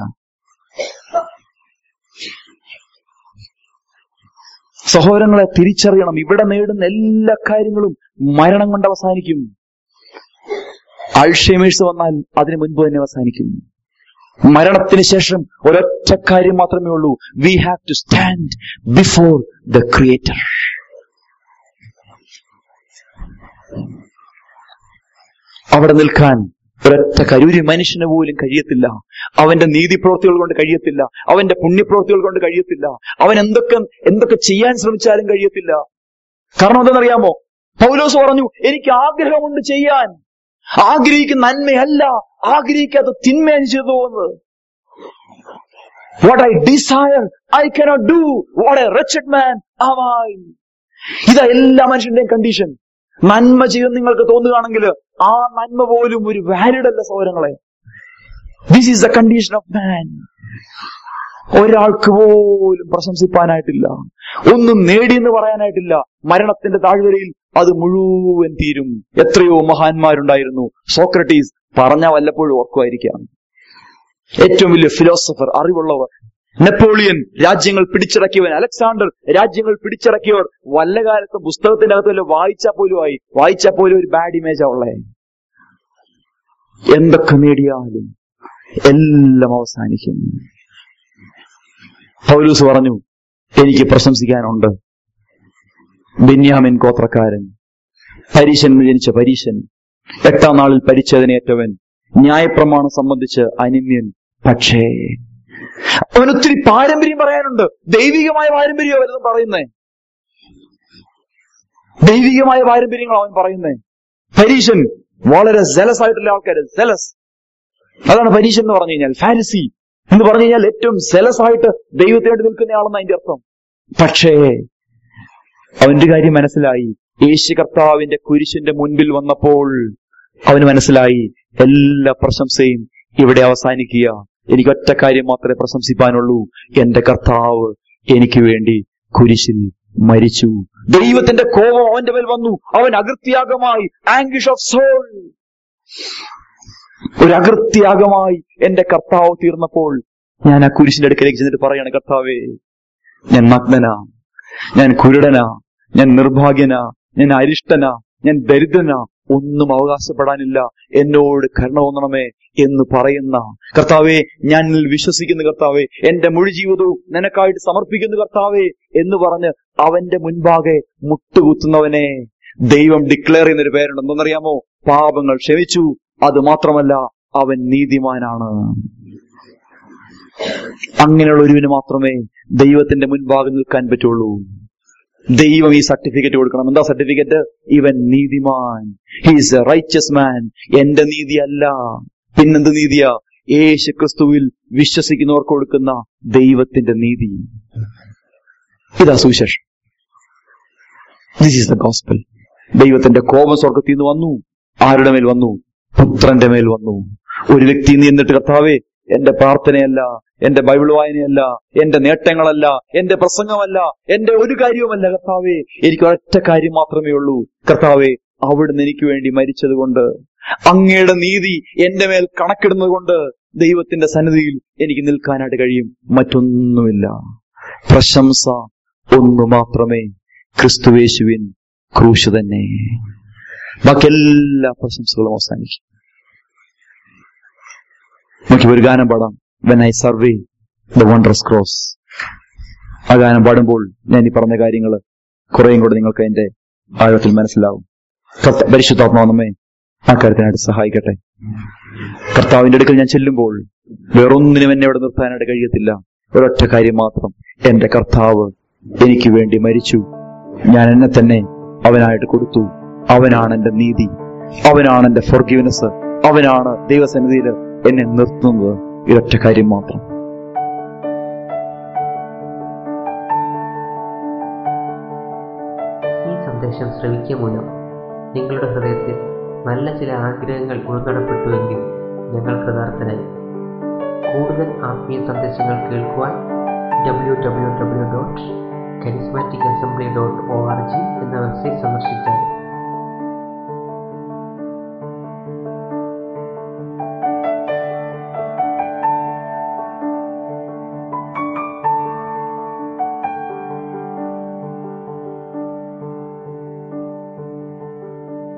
സഹോദരങ്ങളെ തിരിച്ചറിയണം ഇവിടെ നേടുന്ന എല്ലാ കാര്യങ്ങളും മരണം കൊണ്ട് അവസാനിക്കും അൾഷേമേഴ്സ് വന്നാൽ അതിനു മുൻപ് തന്നെ അവസാനിക്കും മരണത്തിന് ശേഷം ഒരൊറ്റ കാര്യം മാത്രമേ ഉള്ളൂ we have to stand before the creator അവിടെ നിൽക്കാൻ ഒരൊറ്റ കാര്യം ഒരു മനുഷ്യന് പോലും കഴിയത്തില്ല അവന്റെ നീതിപ്രവൃത്തികൾ കൊണ്ട് കഴിയത്തില്ല അവന്റെ പുണ്യപ്രവൃത്തികൾ കൊണ്ട് കഴിയത്തില്ല അവൻ എന്തൊക്കെ എന്തൊക്കെ ചെയ്യാൻ ശ്രമിച്ചാലും കഴിയത്തില്ല കാരണം എന്തെന്നറിയാമോ പൗലോസ് പറഞ്ഞു എനിക്ക് ആഗ്രഹമുണ്ട് ചെയ്യാൻ ആഗ്രഹിക്കുന്ന നന്മയല്ല ആഗ്രഹിക്കാത്ത തിന്മയാണ് ചെയ്തു പോകുന്നത് what I desire I cannot do what a wretched man ആവായി ഇതാ എല്ലാ മനുഷ്യന്റെയും കണ്ടീഷൻ നന്മ ചെയ്യുന്ന നിങ്ങൾക്ക് തോന്നുകയാണെങ്കിൽ ആ നന്മ പോലും ഒരു വാലിഡ് അല്ല സൗരങ്ങളെ this is the condition of man ഒരാൾക്ക് പോലും പ്രശംസിപ്പാനായിട്ടില്ല ഒന്നും നേടിയെന്ന് പറയാനായിട്ടില്ല മരണത്തിന്റെ താഴ്വരയിൽ അത് മുഴുവൻ തീരും എത്രയോ മഹാന്മാരുണ്ടായിരുന്നു സോക്രട്ടീസ് പറഞ്ഞ വല്ലപ്പോഴും ഓർക്കുമായിരിക്കാം ഏറ്റവും വലിയ ഫിലോസഫർ അറിവുള്ളവർ നെപ്പോളിയൻ രാജ്യങ്ങൾ പിടിച്ചടക്കിയവൻ അലക്സാണ്ടർ രാജ്യങ്ങൾ പിടിച്ചടക്കിയവർ വല്ല കാലത്ത് പുസ്തകത്തിന്റെ അകത്ത് വല്ല വായിച്ചാൽ പോലും ആയി വായിച്ചാൽ പോലും ഒരു ബാഡ് ഇമേജാ ഉള്ളേ എന്തൊക്കെ നേടിയാലും എല്ലാം അവസാനിക്കും പൗലൂസ് പറഞ്ഞു എനിക്ക് പ്രശംസിക്കാനുണ്ട് ബെന്യാമിൻ ഗോത്രക്കാരൻ പരീശൻ ജനിച്ച പരീശൻ എട്ടാം നാളിൽ പരിച്ഛേദനയേറ്റവൻ ന്യായപ്രമാണം സംബന്ധിച്ച് അനിമ്യൻ പക്ഷേ അവൻ ഒത്തിരി പാരമ്പര്യം പറയാനുണ്ട് ദൈവികമായ പാരമ്പര്യം അവരതും പറയുന്നേ ദൈവികമായ പാരമ്പര്യങ്ങൾ അവൻ പറയുന്നേ പരീശൻ വളരെ ജലസ് ആയിട്ടുള്ള ആൾക്കാര് ജലസ് അതാണ് പരീശൻ എന്ന് പറഞ്ഞു കഴിഞ്ഞാൽ ഫാരിസി എന്ന് പറഞ്ഞു കഴിഞ്ഞാൽ ഏറ്റവും ജലസ് ആയിട്ട് ദൈവത്തിന് വേണ്ടി നിൽക്കുന്നയാളെന്ന് അതിന്റെ അർത്ഥം പക്ഷേ അവന്റെ കാര്യം മനസ്സിലായി യേശു കർത്താവിന്റെ കുരിശിന്റെ മുൻപിൽ വന്നപ്പോൾ അവന് മനസ്സിലായി എല്ലാ പ്രശംസയും ഇവിടെ അവസാനിക്കുക എനിക്ക് ഒറ്റ കാര്യം മാത്രമേ പ്രശംസിപ്പാനുള്ളൂ എന്റെ കർത്താവ് എനിക്ക് വേണ്ടി കുരിശിൽ മരിച്ചു ദൈവത്തിന്റെ കോപം അവന്റെ മേൽ വന്നു അവൻ അകൃത്യാഗമായി ആംഗ്വിഷ് ഓഫ് സോൾ ഒരു അകൃത്യാഗമായി എന്റെ കർത്താവ് തീർന്നപ്പോൾ ഞാൻ ആ കുരിശിന്റെ അടുക്കലേക്ക് ചെന്നിട്ട് പറയാണ് കർത്താവേ ഞാൻ നഗ്നനാ ഞാൻ കുരുടനാ ഞാൻ നിർഭാഗ്യനാ ഞാൻ അരിഷ്ടനാ ഞാൻ ദരിദ്രനാ ഒന്നും അവകാശപ്പെടാനില്ല എന്നോട് കരുണ തോന്നണമേ എന്ന് പറയുന്ന കർത്താവെ ഞാൻ നിന്നിൽ വിശ്വസിക്കുന്ന കർത്താവെ എന്റെ മുഴു ജീവിതവും നിനക്കായിട്ട് സമർപ്പിക്കുന്ന കർത്താവെ എന്ന് പറഞ്ഞ് അവന്റെ മുൻപാകെ മുട്ടുകുത്തുന്നവനെ ദൈവം ഡിക്ലെയർ ചെയ്യുന്ന ഒരു പേരുണ്ട് എന്തെന്നറിയാമോ പാപങ്ങൾ ക്ഷമിച്ചു അത് മാത്രമല്ല അവൻ നീതിമാനാണ് അങ്ങനെയുള്ള ഒരുവിന് മാത്രമേ ദൈവത്തിന്റെ മുൻപാകെ നിൽക്കാൻ പറ്റുള്ളൂ ദൈവം ഈ സർട്ടിഫിക്കറ്റ് കൊടുക്കണം എന്താ സർട്ടിഫിക്കറ്റ് ഇവൻ നീതിമാൻ ഹീസ് എ റൈച്ചസ് മാൻ എന്റെ നീതിയല്ല പിന്നെന്ത് നീതിയാ യേശു ക്രിസ്തുവിൽ വിശ്വസിക്കുന്നവർക്ക് കൊടുക്കുന്ന ദൈവത്തിന്റെ നീതി ഇതാ സുവിശേഷം ദിസ് ഈസ് ദ ഗോസ്പൽ ദൈവത്തിന്റെ കോപം സ്വർഗത്തിൽ നിന്ന് വന്നു ആരുടെ മേൽ വന്നു പുത്രന്റെ മേൽ വന്നു ഒരു വ്യക്തി നീ എന്നിട്ട് കർത്താവേ എന്റെ പ്രാർത്ഥനയല്ല എന്റെ ബൈബിൾ വായനയല്ല എന്റെ നേട്ടങ്ങളല്ല എന്റെ പ്രസംഗമല്ല എന്റെ ഒരു കാര്യവുമല്ല കർത്താവേ എനിക്ക് ഒറ്റ കാര്യം മാത്രമേ ഉള്ളൂ കർത്താവേ അവിടുന്ന് എനിക്ക് വേണ്ടി മരിച്ചത് കൊണ്ട് അങ്ങയുടെ നീതി എന്റെ മേൽ കണക്കിടുന്നത് കൊണ്ട് ദൈവത്തിന്റെ സന്നിധിയിൽ എനിക്ക് നിൽക്കാനായിട്ട് കഴിയും മറ്റൊന്നുമില്ല പ്രശംസ ഒന്നു മാത്രമേ ക്രിസ്തുവേശുവിൻ ക്രൂശ് തന്നെ ബാക്കി എല്ലാ പ്രശംസകളും അവസാനിക്കും നമുക്ക് ഒരു ഗാനം പാടാം when I survey the wondrous cross ആ ഗാനം പാടുമ്പോൾ ഞാൻ ഈ പറഞ്ഞ കാര്യങ്ങൾ കുറേയും കൂടെ നിങ്ങൾക്ക് അതിന്റെ ആഴത്തിൽ മനസ്സിലാവും കർത്ത- പരിശുദ്ധാത്മാവ് നമ്മെ ആ കാര്യത്തിനായിട്ട് സഹായിക്കട്ടെ കർത്താവിന്റെ അടുക്കൽ ഞാൻ ചെല്ലുമ്പോൾ വേറൊന്നിനും എന്നെ ഇവിടെ നിർത്താനായിട്ട് കഴിയത്തില്ല ഒരൊറ്റ കാര്യം മാത്രം എന്റെ കർത്താവ് എനിക്ക് വേണ്ടി മരിച്ചു ഞാൻ എന്നെ തന്നെ അവനായിട്ട് കൊടുത്തു അവനാണ് എന്റെ നീതി അവനാണ് എന്റെ ഫോർഗിവ്നെസ് അവനാണ് ദൈവസന്നിധിയിൽ എന്നെ നിർത്തുന്നത് ഇതൊറ്റ കാര്യം മാത്രം
ഈ സന്ദേശം ശ്രവിക്കുക മൂലം നിങ്ങളുടെ ഹൃദയത്തിൽ നല്ല ചില ആഗ്രഹങ്ങൾ ഉൾക്കടപ്പെട്ടുവെങ്കിൽ ഞങ്ങൾ കൃതാർത്ഥനായി കൂടുതൽ ആത്മീയ സന്ദേശങ്ങൾ കേൾക്കുവാൻ W W W dot charismatic assembly dot O R G എന്ന വെബ്സൈറ്റ് സന്ദർശിക്കുക